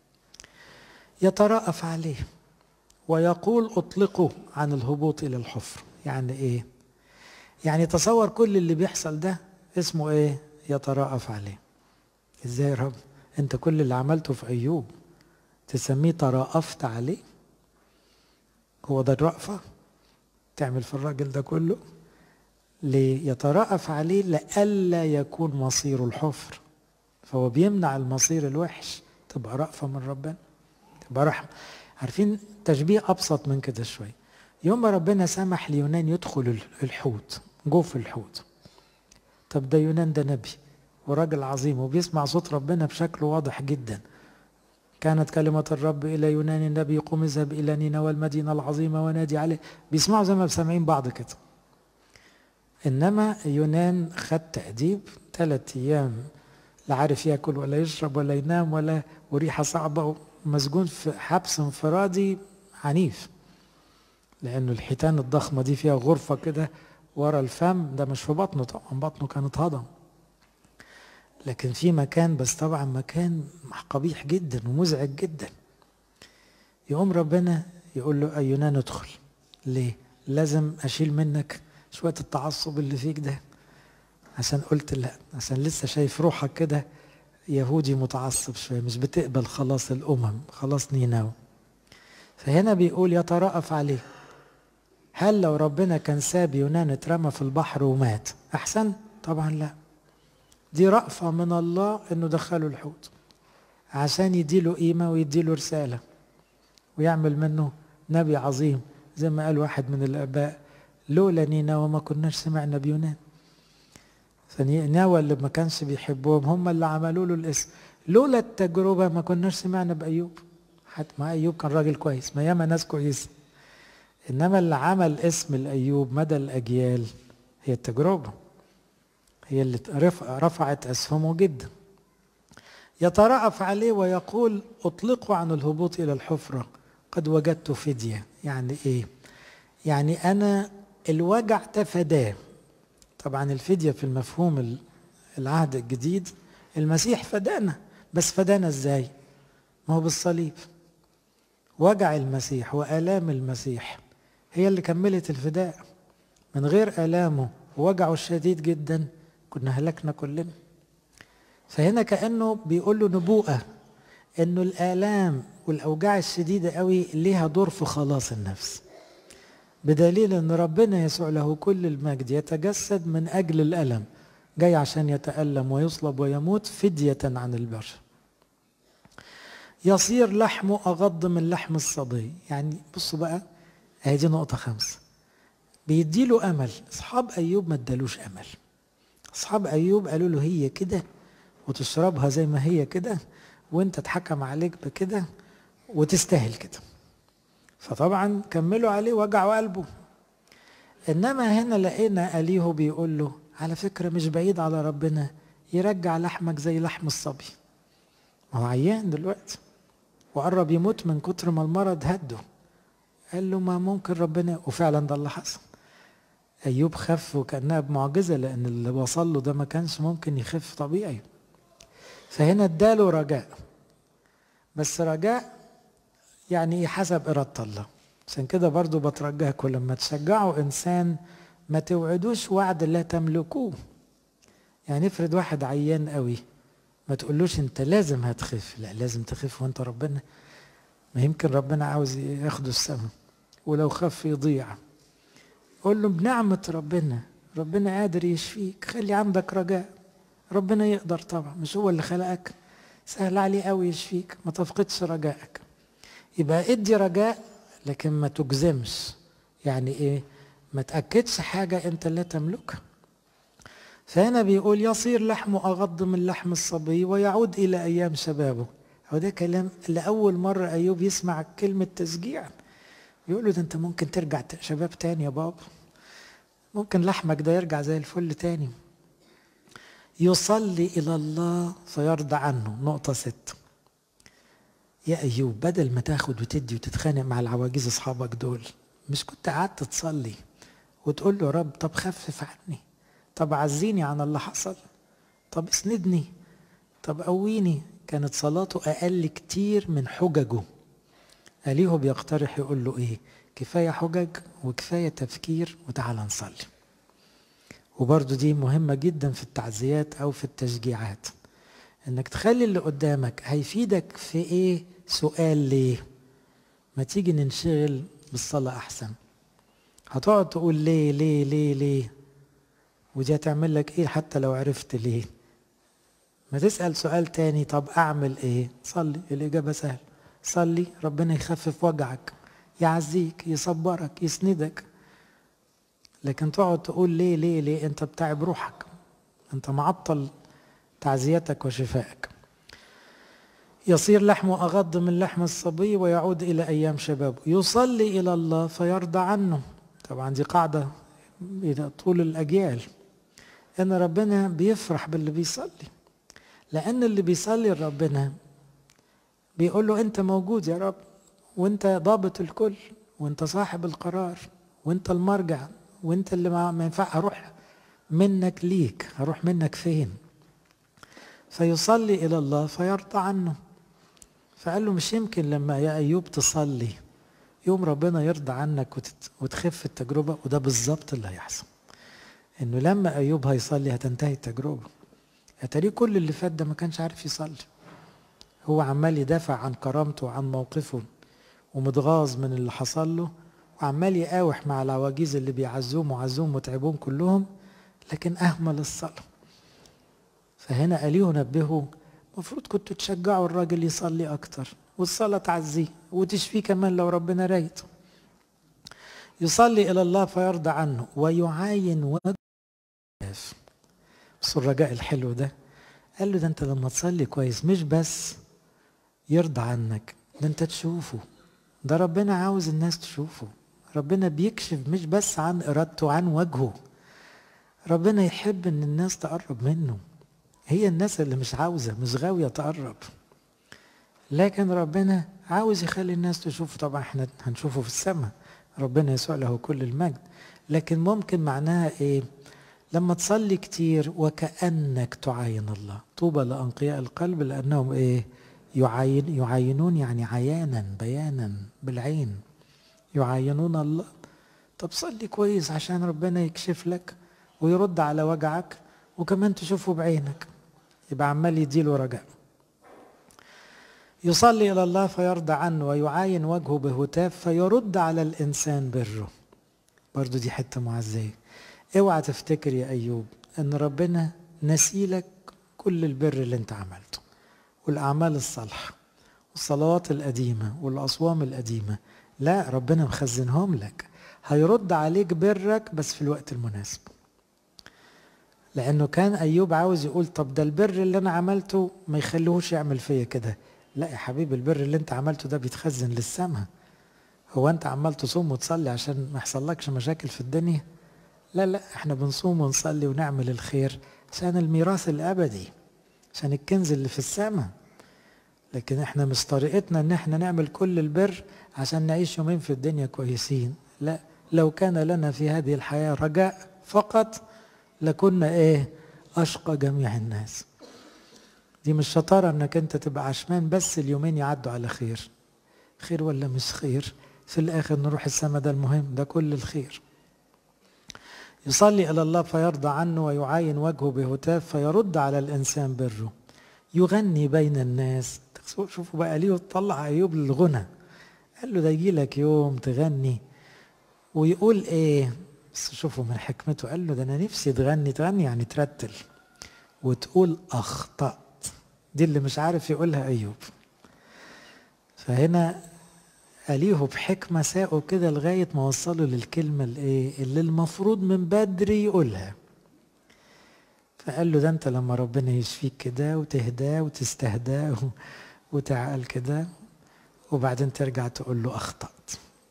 [SPEAKER 1] يترأف عليه ويقول اطلقوا عن الهبوط الى الحفر يعني ايه يعني تصور كل اللي بيحصل ده اسمه ايه يترأف عليه ازاي يا رب انت كل اللي عملته في ايوب تسميه ترأفت عليه هو ده الرأفة تعمل في الراجل ده كله ليترأف عليه لئلا يكون مصير الحفر فهو بيمنع المصير الوحش تبقى رأفة من ربنا تبقى رحمة عارفين تشبيه أبسط من كده شوي يوم ما ربنا سمح ليونان يدخل الحوت جوف الحوت طب ده يونان ده نبي وراجل عظيم وبيسمع صوت ربنا بشكل واضح جدا كانت كلمة الرب إلى يونان النبي قم اذهب إلى نينوى المدينة العظيمة ونادي عليه بيسمعوا زي ما سامعين بعض كده إنما يونان خد تأديب ثلاث أيام لا عارف ياكل ولا يشرب ولا ينام ولا وريحة صعبة ومسجون في حبس انفرادي عنيف لأنه الحيتان الضخمة دي فيها غرفة كده ورا الفم ده مش في بطنه طبعا بطنه كانت هضم لكن في مكان بس طبعا مكان قبيح جدا ومزعج جدا يقوم ربنا يقول له أيونان ادخل ليه لازم أشيل منك شوية التعصب اللي فيك ده عشان قلت لا عشان لسه شايف روحك كده يهودي متعصب شوية مش بتقبل خلاص الأمم خلاص نيناو فهنا بيقول يترأف عليه هل لو ربنا كان ساب يونان اترمى في البحر ومات أحسن؟ طبعا لا دي رأفة من الله انه دخله الحوت عشان يديله قيمة ويديله رسالة ويعمل منه نبي عظيم زي ما قال واحد من الآباء لولا نينوى ما كناش سمعنا بيونان فنينوى اللي ما كانش بيحبهم هم اللي عملوا له الاسم لولا التجربة ما كناش سمعنا بأيوب حتى ما أيوب كان راجل كويس ما ياما ناس كويسة إنما اللي عمل اسم الأيوب مدى الأجيال هي التجربة هي اللي رفعت أسهمه جدا يترأف عليه ويقول اطلقوا عن الهبوط إلى الحفرة قد وجدت فدية يعني إيه يعني أنا الوجع تفداه طبعا الفدية في المفهوم العهد الجديد المسيح فدانا بس فدانا ازاي ما هو بالصليب وجع المسيح وآلام المسيح هي اللي كملت الفداء من غير آلامه ووجعه الشديد جدا كنا هلكنا كلنا فهنا كأنه بيقول له نبوءة انه الآلام والأوجاع الشديدة قوي ليها دور في خلاص النفس بدليل ان ربنا يسوع له كل المجد يتجسد من اجل الالم جاي عشان يتالم ويصلب ويموت فديه عن البشر يصير لحمه اغض من لحم الصبي يعني بصوا بقى اهي دي نقطه خمسه بيديله امل اصحاب ايوب ما ادالوش امل اصحاب ايوب قالوا له هي كده وتشربها زي ما هي كده وانت اتحكم عليك بكده وتستاهل كده فطبعا كملوا عليه وجعوا قلبه انما هنا لقينا اليهو بيقول له على فكره مش بعيد على ربنا يرجع لحمك زي لحم الصبي ما هو عيان دلوقتي وقرب يموت من كتر ما المرض هده قال له ما ممكن ربنا وفعلا ده اللي حصل ايوب خف وكانها بمعجزه لان اللي وصل له ده ما كانش ممكن يخف طبيعي فهنا اداله رجاء بس رجاء يعني ايه حسب إرادة الله عشان كده برضو بترجاكم لما تشجعوا إنسان ما توعدوش وعد لا تملكوه يعني افرض واحد عيان قوي ما تقولوش انت لازم هتخف لا لازم تخف وانت ربنا ما يمكن ربنا عاوز ياخده السماء ولو خف يضيع قول له بنعمة ربنا ربنا قادر يشفيك خلي عندك رجاء ربنا يقدر طبعا مش هو اللي خلقك سهل عليه قوي يشفيك ما تفقدش رجائك يبقى ادي رجاء لكن ما تجزمش يعني ايه ما تأكدش حاجة انت لا تملكها فهنا بيقول يصير لحمه أغض من لحم الصبي ويعود إلى أيام شبابه هو ده كلام لأول مرة أيوب يسمع كلمة تشجيع يقول له ده أنت ممكن ترجع شباب تاني يا بابا ممكن لحمك ده يرجع زي الفل تاني يصلي إلى الله فيرضى عنه نقطة ستة يا أيوب بدل ما تاخد وتدي وتتخانق مع العواجيز أصحابك دول مش كنت قعدت تصلي وتقول له رب طب خفف عني طب عزيني عن اللي حصل طب اسندني طب قويني كانت صلاته أقل كتير من حججه أليه بيقترح يقول له إيه كفاية حجج وكفاية تفكير وتعالى نصلي وبرضو دي مهمة جدا في التعزيات أو في التشجيعات إنك تخلي اللي قدامك هيفيدك في إيه سؤال ليه ما تيجي ننشغل بالصلاة أحسن هتقعد تقول ليه ليه ليه ليه ودي هتعمل لك ايه حتى لو عرفت ليه ما تسأل سؤال تاني طب اعمل ايه صلي الاجابة سهل صلي ربنا يخفف وجعك يعزيك يصبرك يسندك لكن تقعد تقول ليه ليه ليه انت بتعب روحك انت معطل تعزيتك وشفائك يصير لحمه أغض من لحم الصبي ويعود إلى أيام شبابه يصلي إلى الله فيرضى عنه طبعا دي قاعدة طول الأجيال ان ربنا بيفرح باللي بيصلي لان اللي بيصلي لربنا بيقول له انت موجود يا رب وانت ضابط الكل وانت صاحب القرار وانت المرجع وانت اللي ما ينفع اروح منك ليك هروح منك فين فيصلي الى الله فيرضى عنه فقال له مش يمكن لما يا ايوب تصلي يوم ربنا يرضى عنك وتخف التجربه وده بالظبط اللي هيحصل انه لما ايوب هيصلي هتنتهي التجربه اتاريه كل اللي فات ده ما كانش عارف يصلي هو عمال يدافع عن كرامته وعن موقفه ومتغاظ من اللي حصل له وعمال يقاوح مع العواجيز اللي بيعزوهم وعزوهم وتعبوهم كلهم لكن اهمل الصلاه فهنا اليه نبهه المفروض كنتوا تشجعوا الراجل يصلي اكتر والصلاه تعزيه وتشفيه كمان لو ربنا رايد يصلي الى الله فيرضى عنه ويعاين وجه بصوا الرجاء الحلو ده قال له ده انت لما تصلي كويس مش بس يرضى عنك ده انت تشوفه ده ربنا عاوز الناس تشوفه ربنا بيكشف مش بس عن ارادته عن وجهه ربنا يحب ان الناس تقرب منه هي الناس اللي مش عاوزه مش غاويه تقرب لكن ربنا عاوز يخلي الناس تشوفه طبعا احنا هنشوفه في السماء ربنا يسوع له كل المجد لكن ممكن معناها ايه لما تصلي كتير وكأنك تعاين الله طوبى لأنقياء القلب لأنهم إيه يعاين يعاينون يعني عيانا بيانا بالعين يعاينون الله طب صلي كويس عشان ربنا يكشف لك ويرد على وجعك وكمان تشوفه بعينك يبقى عمال يديله رجاء يصلي إلى الله فيرضى عنه ويعاين وجهه بهتاف فيرد على الإنسان بره برضو دي حتة معزية اوعى تفتكر يا أيوب أن ربنا نسيلك كل البر اللي انت عملته والأعمال الصالحة والصلوات القديمة والأصوام القديمة لا ربنا مخزنهم لك هيرد عليك برك بس في الوقت المناسب لأنه كان أيوب عاوز يقول طب ده البر اللي أنا عملته ما يخليهوش يعمل فيا كده لا يا حبيبي البر اللي أنت عملته ده بيتخزن للسماء هو أنت عمال تصوم وتصلي عشان ما يحصلكش مشاكل في الدنيا لا لا احنا بنصوم ونصلي ونعمل الخير عشان الميراث الأبدي عشان الكنز اللي في السماء لكن احنا مش طريقتنا ان احنا نعمل كل البر عشان نعيش يومين في الدنيا كويسين لا لو كان لنا في هذه الحياة رجاء فقط لكنا ايه اشقى جميع الناس دي مش شطارة انك انت تبقى عشمان بس اليومين يعدوا على خير خير ولا مش خير في الاخر نروح السما ده المهم ده كل الخير يصلي الى الله فيرضى عنه ويعاين وجهه بهتاف فيرد على الانسان بره يغني بين الناس شوفوا بقى ليه طلع ايوب للغنى قال له ده يجي لك يوم تغني ويقول ايه بس شوفوا من حكمته قال له ده انا نفسي تغني تغني يعني ترتل وتقول اخطأت دي اللي مش عارف يقولها ايوب فهنا أليه بحكمة ساقه كده لغاية ما وصلوا للكلمة الايه اللي المفروض من بدري يقولها فقال له ده انت لما ربنا يشفيك كده وتهداه وتستهداه وتعقل كده وبعدين ترجع تقول له أخطأت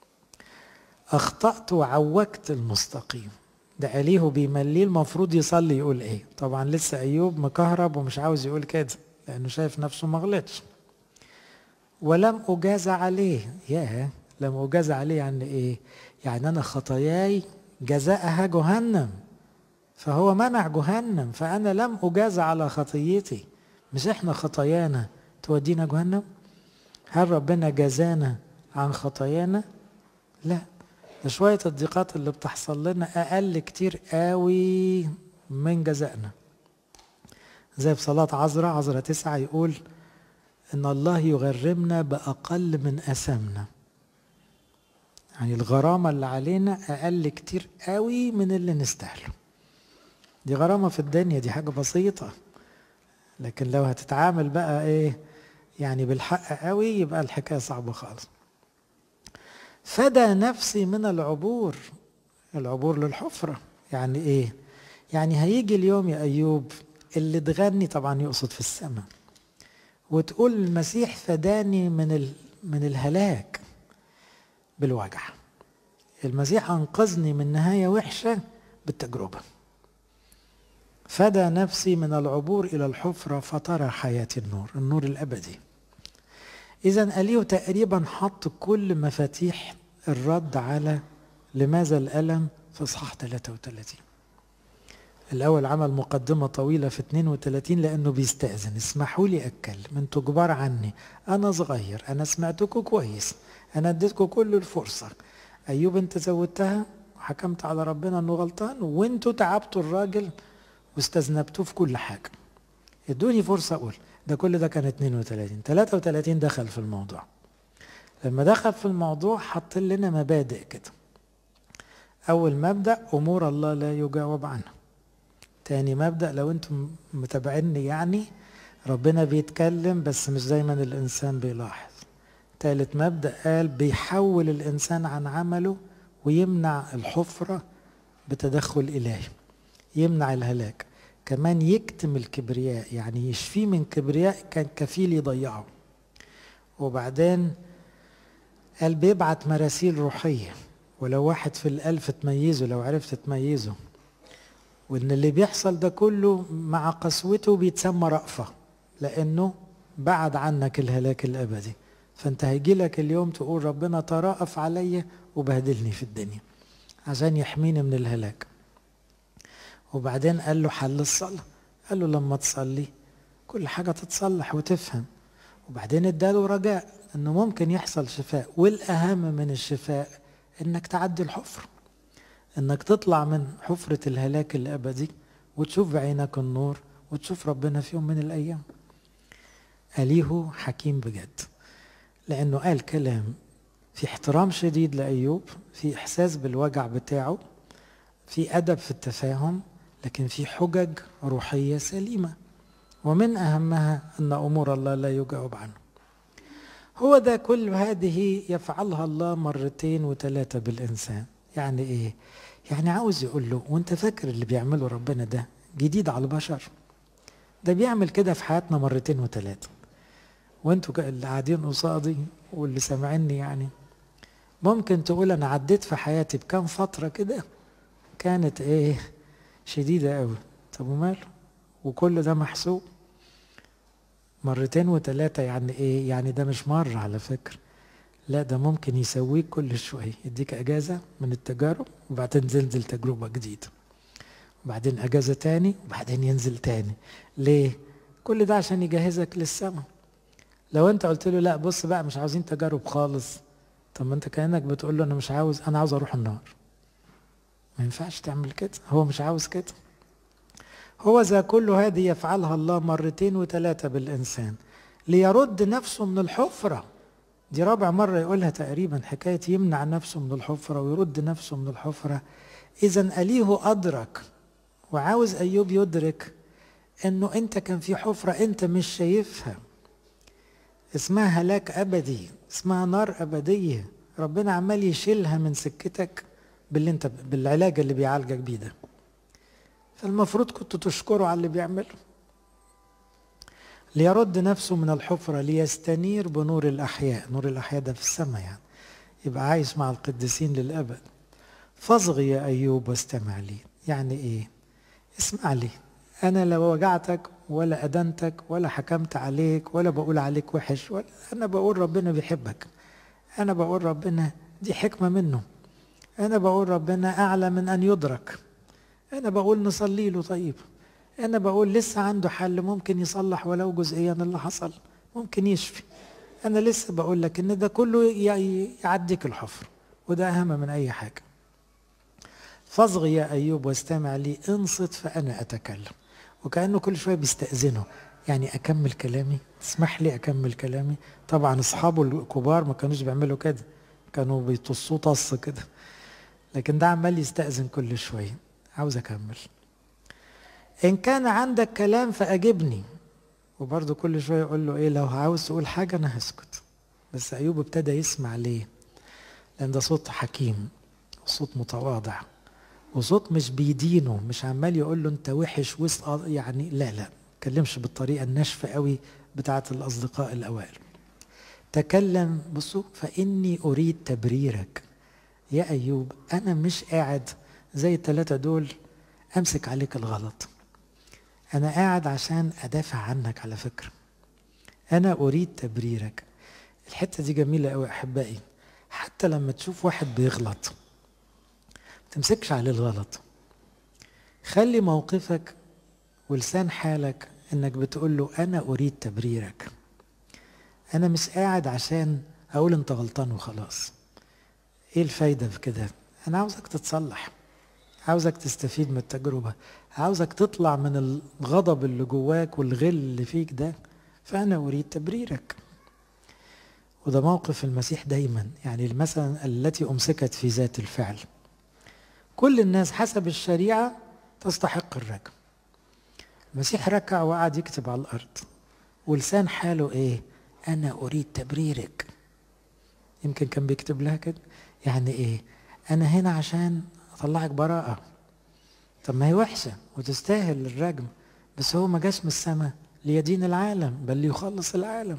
[SPEAKER 1] أخطأت وعوجت المستقيم ده أليه بيمليه المفروض يصلي يقول إيه طبعا لسه أيوب مكهرب ومش عاوز يقول كده لأنه شايف نفسه ما غلطش ولم أجاز عليه ياه لم أجاز عليه يعني إيه يعني أنا خطاياي جزاءها جهنم فهو منع جهنم فأنا لم أجاز على خطيتي مش إحنا خطايانا تودينا جهنم هل ربنا جزانا عن خطايانا لا ده شوية الضيقات اللي بتحصل لنا أقل كتير قوي من جزائنا زي في صلاة عذراء عذراء تسعة يقول إن الله يغرمنا بأقل من أثامنا يعني الغرامة اللي علينا أقل كتير قوي من اللي نستاهله دي غرامة في الدنيا دي حاجة بسيطة لكن لو هتتعامل بقى ايه يعني بالحق قوي يبقى الحكاية صعبة خالص فدى نفسي من العبور العبور للحفرة يعني ايه يعني هيجي اليوم يا ايوب اللي تغني طبعا يقصد في السماء وتقول المسيح فداني من ال... من الهلاك بالوجع المسيح انقذني من نهايه وحشه بالتجربه فدى نفسي من العبور الى الحفره فترى حياه النور النور الابدي اذا اليو تقريبا حط كل مفاتيح الرد على لماذا الالم في اصحاح 33 الأول عمل مقدمة طويلة في 32 لأنه بيستأذن اسمحوا لي أتكلم أنتوا كبار عني أنا صغير أنا سمعتكم كويس أنا اديتكم كل الفرصة أيوب أنت زودتها وحكمت على ربنا أنه غلطان وأنتوا تعبتوا الراجل واستذنبتوه في كل حاجة ادوني فرصة أقول ده كل ده كان 32 33 دخل في الموضوع لما دخل في الموضوع حط لنا مبادئ كده أول مبدأ أمور الله لا يجاوب عنها تاني مبدأ لو انتم متابعيني يعني ربنا بيتكلم بس مش دايما الإنسان بيلاحظ تالت مبدأ قال بيحول الإنسان عن عمله ويمنع الحفرة بتدخل إلهي يمنع الهلاك كمان يكتم الكبرياء يعني يشفيه من كبرياء كان كفيل يضيعه وبعدين قال بيبعت مراسيل روحية ولو واحد في الألف تميزه لو عرفت تميزه وان اللي بيحصل ده كله مع قسوته بيتسمى رأفة لانه بعد عنك الهلاك الابدي فانت هيجي لك اليوم تقول ربنا ترأف عليا وبهدلني في الدنيا عشان يحميني من الهلاك وبعدين قال له حل الصلاة قال له لما تصلي كل حاجة تتصلح وتفهم وبعدين اداله رجاء انه ممكن يحصل شفاء والاهم من الشفاء انك تعدي الحفر انك تطلع من حفرة الهلاك الابدي وتشوف بعينك النور وتشوف ربنا في يوم من الأيام أليه حكيم بجد لأنه قال كلام في احترام شديد لأيوب في إحساس بالوجع بتاعه في أدب في التفاهم لكن في حجج روحية سليمة ومن أهمها أن أمور الله لا يجاوب عنه هو ده كل هذه يفعلها الله مرتين وثلاثة بالإنسان يعني إيه؟ يعني عاوز يقول له وانت فاكر اللي بيعمله ربنا ده جديد على البشر ده بيعمل كده في حياتنا مرتين وثلاثة وانتوا اللي قاعدين قصادي واللي سامعيني يعني ممكن تقول انا عديت في حياتي بكام فترة كده كانت ايه شديدة قوي طب وماله وكل ده محسوب مرتين وثلاثة يعني ايه يعني ده مش مرة على فكرة لا ده ممكن يسويك كل شوية يديك اجازة من التجارب وبعدين تنزل تجربة جديدة وبعدين اجازة تاني وبعدين ينزل تاني ليه كل ده عشان يجهزك للسماء لو انت قلت له لا بص بقى مش عاوزين تجارب خالص طب ما انت كانك بتقول له انا مش عاوز انا عاوز اروح النار ما ينفعش تعمل كده هو مش عاوز كده هو ذا كل هذه يفعلها الله مرتين وثلاثة بالإنسان ليرد نفسه من الحفرة دي رابع مرة يقولها تقريبا حكاية يمنع نفسه من الحفرة ويرد نفسه من الحفرة إذا أليه أدرك وعاوز أيوب يدرك إنه أنت كان في حفرة أنت مش شايفها اسمها هلاك أبدي اسمها نار أبدية ربنا عمال يشيلها من سكتك باللي انت بالعلاج اللي بيعالجك بيه ده فالمفروض كنت تشكره على اللي بيعمله ليرد نفسه من الحفرة ليستنير بنور الأحياء نور الأحياء ده في السماء يعني يبقى عايش مع القديسين للأبد فاصغي يا أيوب واستمع لي يعني إيه اسمع لي أنا لا وجعتك ولا أدنتك ولا حكمت عليك ولا بقول عليك وحش ولا أنا بقول ربنا بيحبك أنا بقول ربنا دي حكمة منه أنا بقول ربنا أعلى من أن يدرك أنا بقول نصلي له طيب أنا بقول لسه عنده حل ممكن يصلح ولو جزئيا اللي حصل ممكن يشفي أنا لسه بقول لك إن ده كله يعديك الحفر وده أهم من أي حاجة فاصغ يا أيوب واستمع لي انصت فأنا أتكلم وكأنه كل شوية بيستأذنه يعني أكمل كلامي تسمح لي أكمل كلامي طبعا أصحابه الكبار ما كانوش بيعملوا كده كانوا بيطصوه طص كده لكن ده عمال يستأذن كل شوية عاوز أكمل إن كان عندك كلام فأجبني وبرضه كل شوية يقول له إيه لو عاوز تقول حاجة أنا هسكت بس أيوب ابتدى يسمع ليه لأن ده صوت حكيم وصوت متواضع وصوت مش بيدينه مش عمال يقول له أنت وحش وسط يعني لا لا تكلمش بالطريقة الناشفة قوي بتاعة الأصدقاء الأوائل تكلم بصوا فإني أريد تبريرك يا أيوب أنا مش قاعد زي الثلاثة دول أمسك عليك الغلط أنا قاعد عشان أدافع عنك على فكرة أنا أريد تبريرك الحتة دي جميلة أوي أحبائي حتى لما تشوف واحد بيغلط تمسكش عليه الغلط خلي موقفك ولسان حالك انك بتقول له انا اريد تبريرك انا مش قاعد عشان اقول انت غلطان وخلاص ايه الفايدة في كده انا عاوزك تتصلح عاوزك تستفيد من التجربة عاوزك تطلع من الغضب اللي جواك والغل اللي فيك ده فانا اريد تبريرك وده موقف المسيح دايما يعني مثلا التي امسكت في ذات الفعل كل الناس حسب الشريعة تستحق الرجم المسيح ركع وقعد يكتب على الأرض ولسان حاله إيه أنا أريد تبريرك يمكن كان بيكتب لها كده يعني إيه أنا هنا عشان أطلعك براءة طب ما هي وحشة وتستاهل الرجم بس هو ما جاش من السماء ليدين العالم بل ليخلص العالم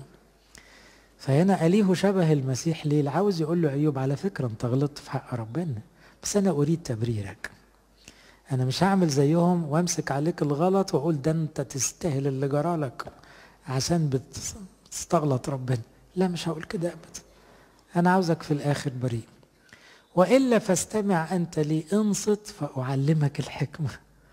[SPEAKER 1] فهنا أليه شبه المسيح ليه عاوز يقول له أيوب على فكرة أنت غلطت في حق ربنا بس أنا أريد تبريرك أنا مش هعمل زيهم وأمسك عليك الغلط وأقول ده أنت تستاهل اللي جرالك عشان بتستغلط ربنا لا مش هقول كده أبدا أنا عاوزك في الآخر بريء وإلا فاستمع أنت لي انصت فأعلمك الحكمة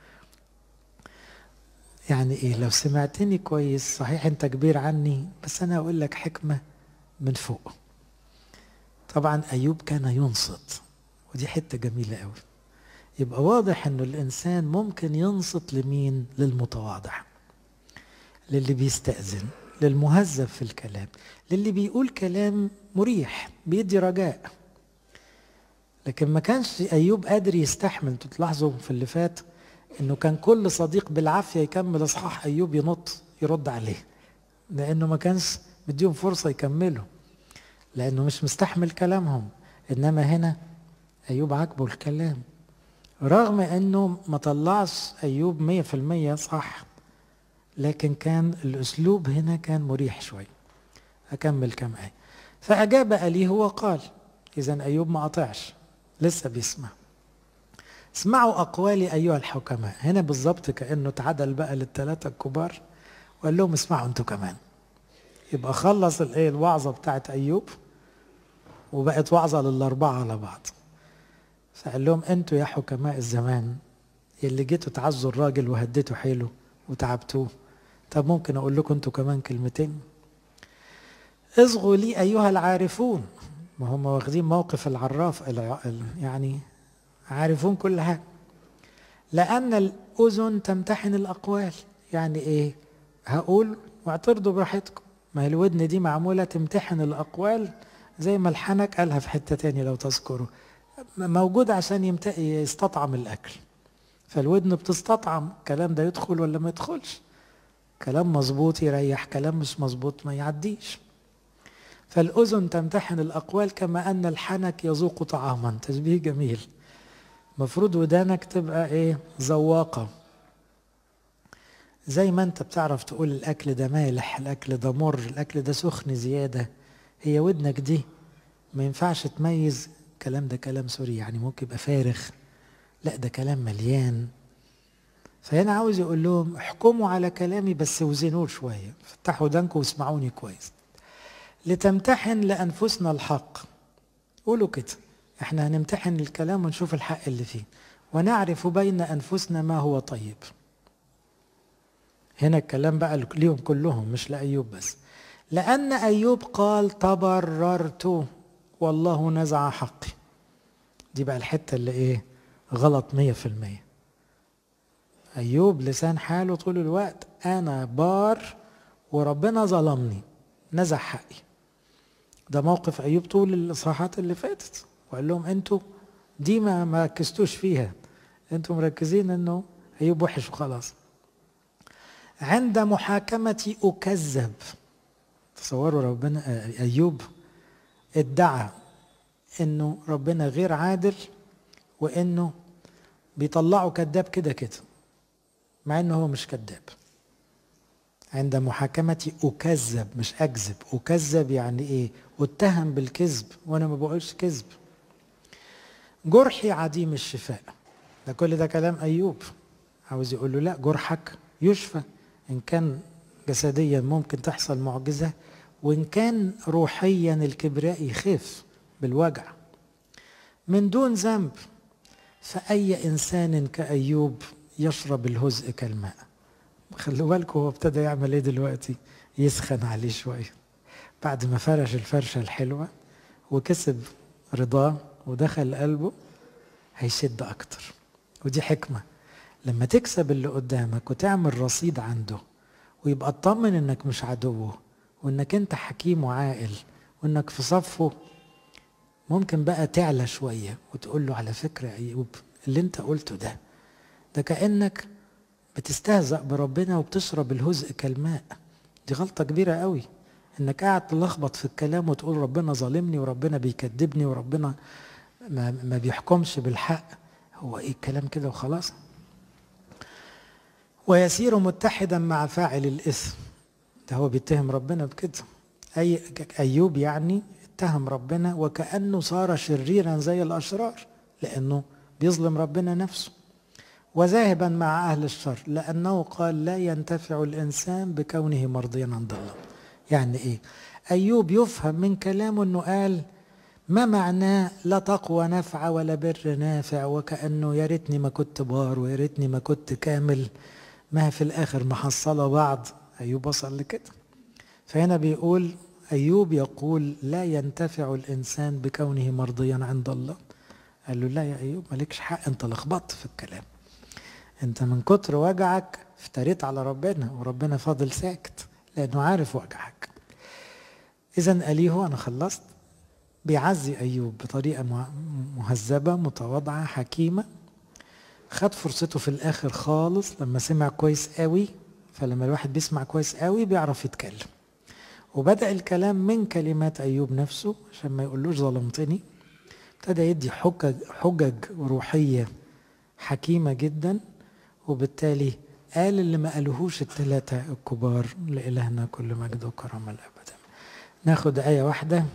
[SPEAKER 1] يعني إيه لو سمعتني كويس صحيح أنت كبير عني بس أنا أقول لك حكمة من فوق طبعا أيوب كان ينصت ودي حتة جميلة قوي يبقى واضح انه الانسان ممكن ينصت لمين للمتواضع للي بيستأذن للمهذب في الكلام للي بيقول كلام مريح بيدي رجاء لكن ما كانش ايوب قادر يستحمل تلاحظوا في اللي فات انه كان كل صديق بالعافيه يكمل اصحاح ايوب ينط يرد عليه لانه ما كانش مديهم فرصه يكملوا لانه مش مستحمل كلامهم انما هنا ايوب عاجبه الكلام رغم انه ما طلعش ايوب مية في المية صح لكن كان الاسلوب هنا كان مريح شوي اكمل كم ايه فاجاب اليه وقال اذا ايوب ما قطعش لسه بيسمع اسمعوا اقوالي ايها الحكماء هنا بالظبط كانه اتعدل بقى للثلاثه الكبار وقال لهم اسمعوا انتوا كمان يبقى خلص الايه الوعظه بتاعت ايوب وبقت وعظه للاربعه على بعض فقال لهم انتوا يا حكماء الزمان اللي جيتوا تعزوا الراجل وهديتوا حيله وتعبتوه طب ممكن اقول لكم انتوا كمان كلمتين اصغوا لي ايها العارفون ما هم واخدين موقف العراف يعني عارفون كل حاجه لان الاذن تمتحن الاقوال يعني ايه هقول واعترضوا براحتكم ما هي الودن دي معموله تمتحن الاقوال زي ما الحنك قالها في حته تاني لو تذكروا موجود عشان يمت... يستطعم الاكل فالودن بتستطعم الكلام ده يدخل ولا ما يدخلش كلام مظبوط يريح كلام مش مظبوط ما يعديش فالأذن تمتحن الأقوال كما أن الحنك يذوق طعاما تشبيه جميل مفروض ودانك تبقى إيه ذواقة زي ما أنت بتعرف تقول الأكل ده مالح الأكل ده مر الأكل ده سخن زيادة هي ودنك دي ما ينفعش تميز الكلام ده كلام سوري يعني ممكن يبقى فارغ لا ده كلام مليان فهنا عاوز يقول لهم احكموا على كلامي بس وزنوه شويه فتحوا ودانكم واسمعوني كويس لتمتحن لانفسنا الحق قولوا كده احنا هنمتحن الكلام ونشوف الحق اللي فيه ونعرف بين انفسنا ما هو طيب هنا الكلام بقى ليهم كلهم مش لايوب بس لان ايوب قال تبررت والله نزع حقي دي بقى الحته اللي ايه غلط مية في المية أيوب لسان حاله طول الوقت أنا بار وربنا ظلمني نزع حقي ده موقف أيوب طول الإصحاحات اللي فاتت وقال لهم أنتوا دي ما ما ركزتوش فيها أنتوا مركزين إنه أيوب وحش وخلاص عند محاكمتي أكذب تصوروا ربنا أيوب ادعى إنه ربنا غير عادل وإنه بيطلعوا كذاب كده كده مع انه هو مش كذاب عند محاكمتي اكذب مش اكذب اكذب يعني ايه اتهم بالكذب وانا ما بقولش كذب جرحي عديم الشفاء ده كل ده كلام ايوب عاوز يقول له لا جرحك يشفى ان كان جسديا ممكن تحصل معجزه وان كان روحيا الكبرياء يخف بالوجع من دون ذنب فأي إنسان كأيوب يشرب الهزء كالماء خلوا بالكم هو ابتدى يعمل ايه دلوقتي يسخن عليه شوية بعد ما فرش الفرشة الحلوة وكسب رضاه ودخل قلبه هيشد أكتر ودي حكمة لما تكسب اللي قدامك وتعمل رصيد عنده ويبقى اطمن انك مش عدوه وانك انت حكيم وعاقل وانك في صفه ممكن بقى تعلى شوية وتقول له على فكرة يا أيوب اللي أنت قلته ده ده كأنك بتستهزأ بربنا وبتشرب الهزء كالماء دي غلطة كبيرة قوي انك قاعد تلخبط في الكلام وتقول ربنا ظالمني وربنا بيكذبني وربنا ما, ما بيحكمش بالحق هو ايه الكلام كده وخلاص ويسير متحدا مع فاعل الاثم ده هو بيتهم ربنا بكده اي ايوب يعني اتهم ربنا وكانه صار شريرا زي الاشرار لانه بيظلم ربنا نفسه وذاهبا مع اهل الشر لانه قال لا ينتفع الانسان بكونه مرضيا عند الله يعني ايه ايوب يفهم من كلامه انه قال ما معناه لا تقوى نفع ولا بر نافع وكانه يا ريتني ما كنت بار ويا ريتني ما كنت كامل ما في الاخر محصله بعض ايوب وصل لكده فهنا بيقول ايوب يقول لا ينتفع الانسان بكونه مرضيا عند الله قال له لا يا ايوب مالكش حق انت لخبطت في الكلام انت من كتر وجعك افتريت على ربنا وربنا فاضل ساكت لانه عارف وجعك اذا اليهو انا خلصت بيعزي ايوب بطريقه مهذبه متواضعه حكيمه خد فرصته في الاخر خالص لما سمع كويس قوي فلما الواحد بيسمع كويس قوي بيعرف يتكلم وبدأ الكلام من كلمات أيوب نفسه عشان ما يقولوش ظلمتني ابتدى يدي حجج, حجج روحية حكيمة جدا وبالتالي قال اللي ما قالوهوش الثلاثة الكبار لإلهنا كل مجد وكرم الأبد ناخد آية واحدة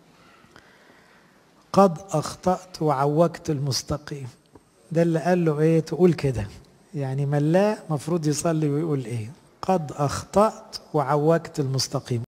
[SPEAKER 1] قد أخطأت وعوجت المستقيم ده اللي قال له إيه تقول كده يعني ملاه مفروض يصلي ويقول إيه قد أخطأت وعوجت المستقيم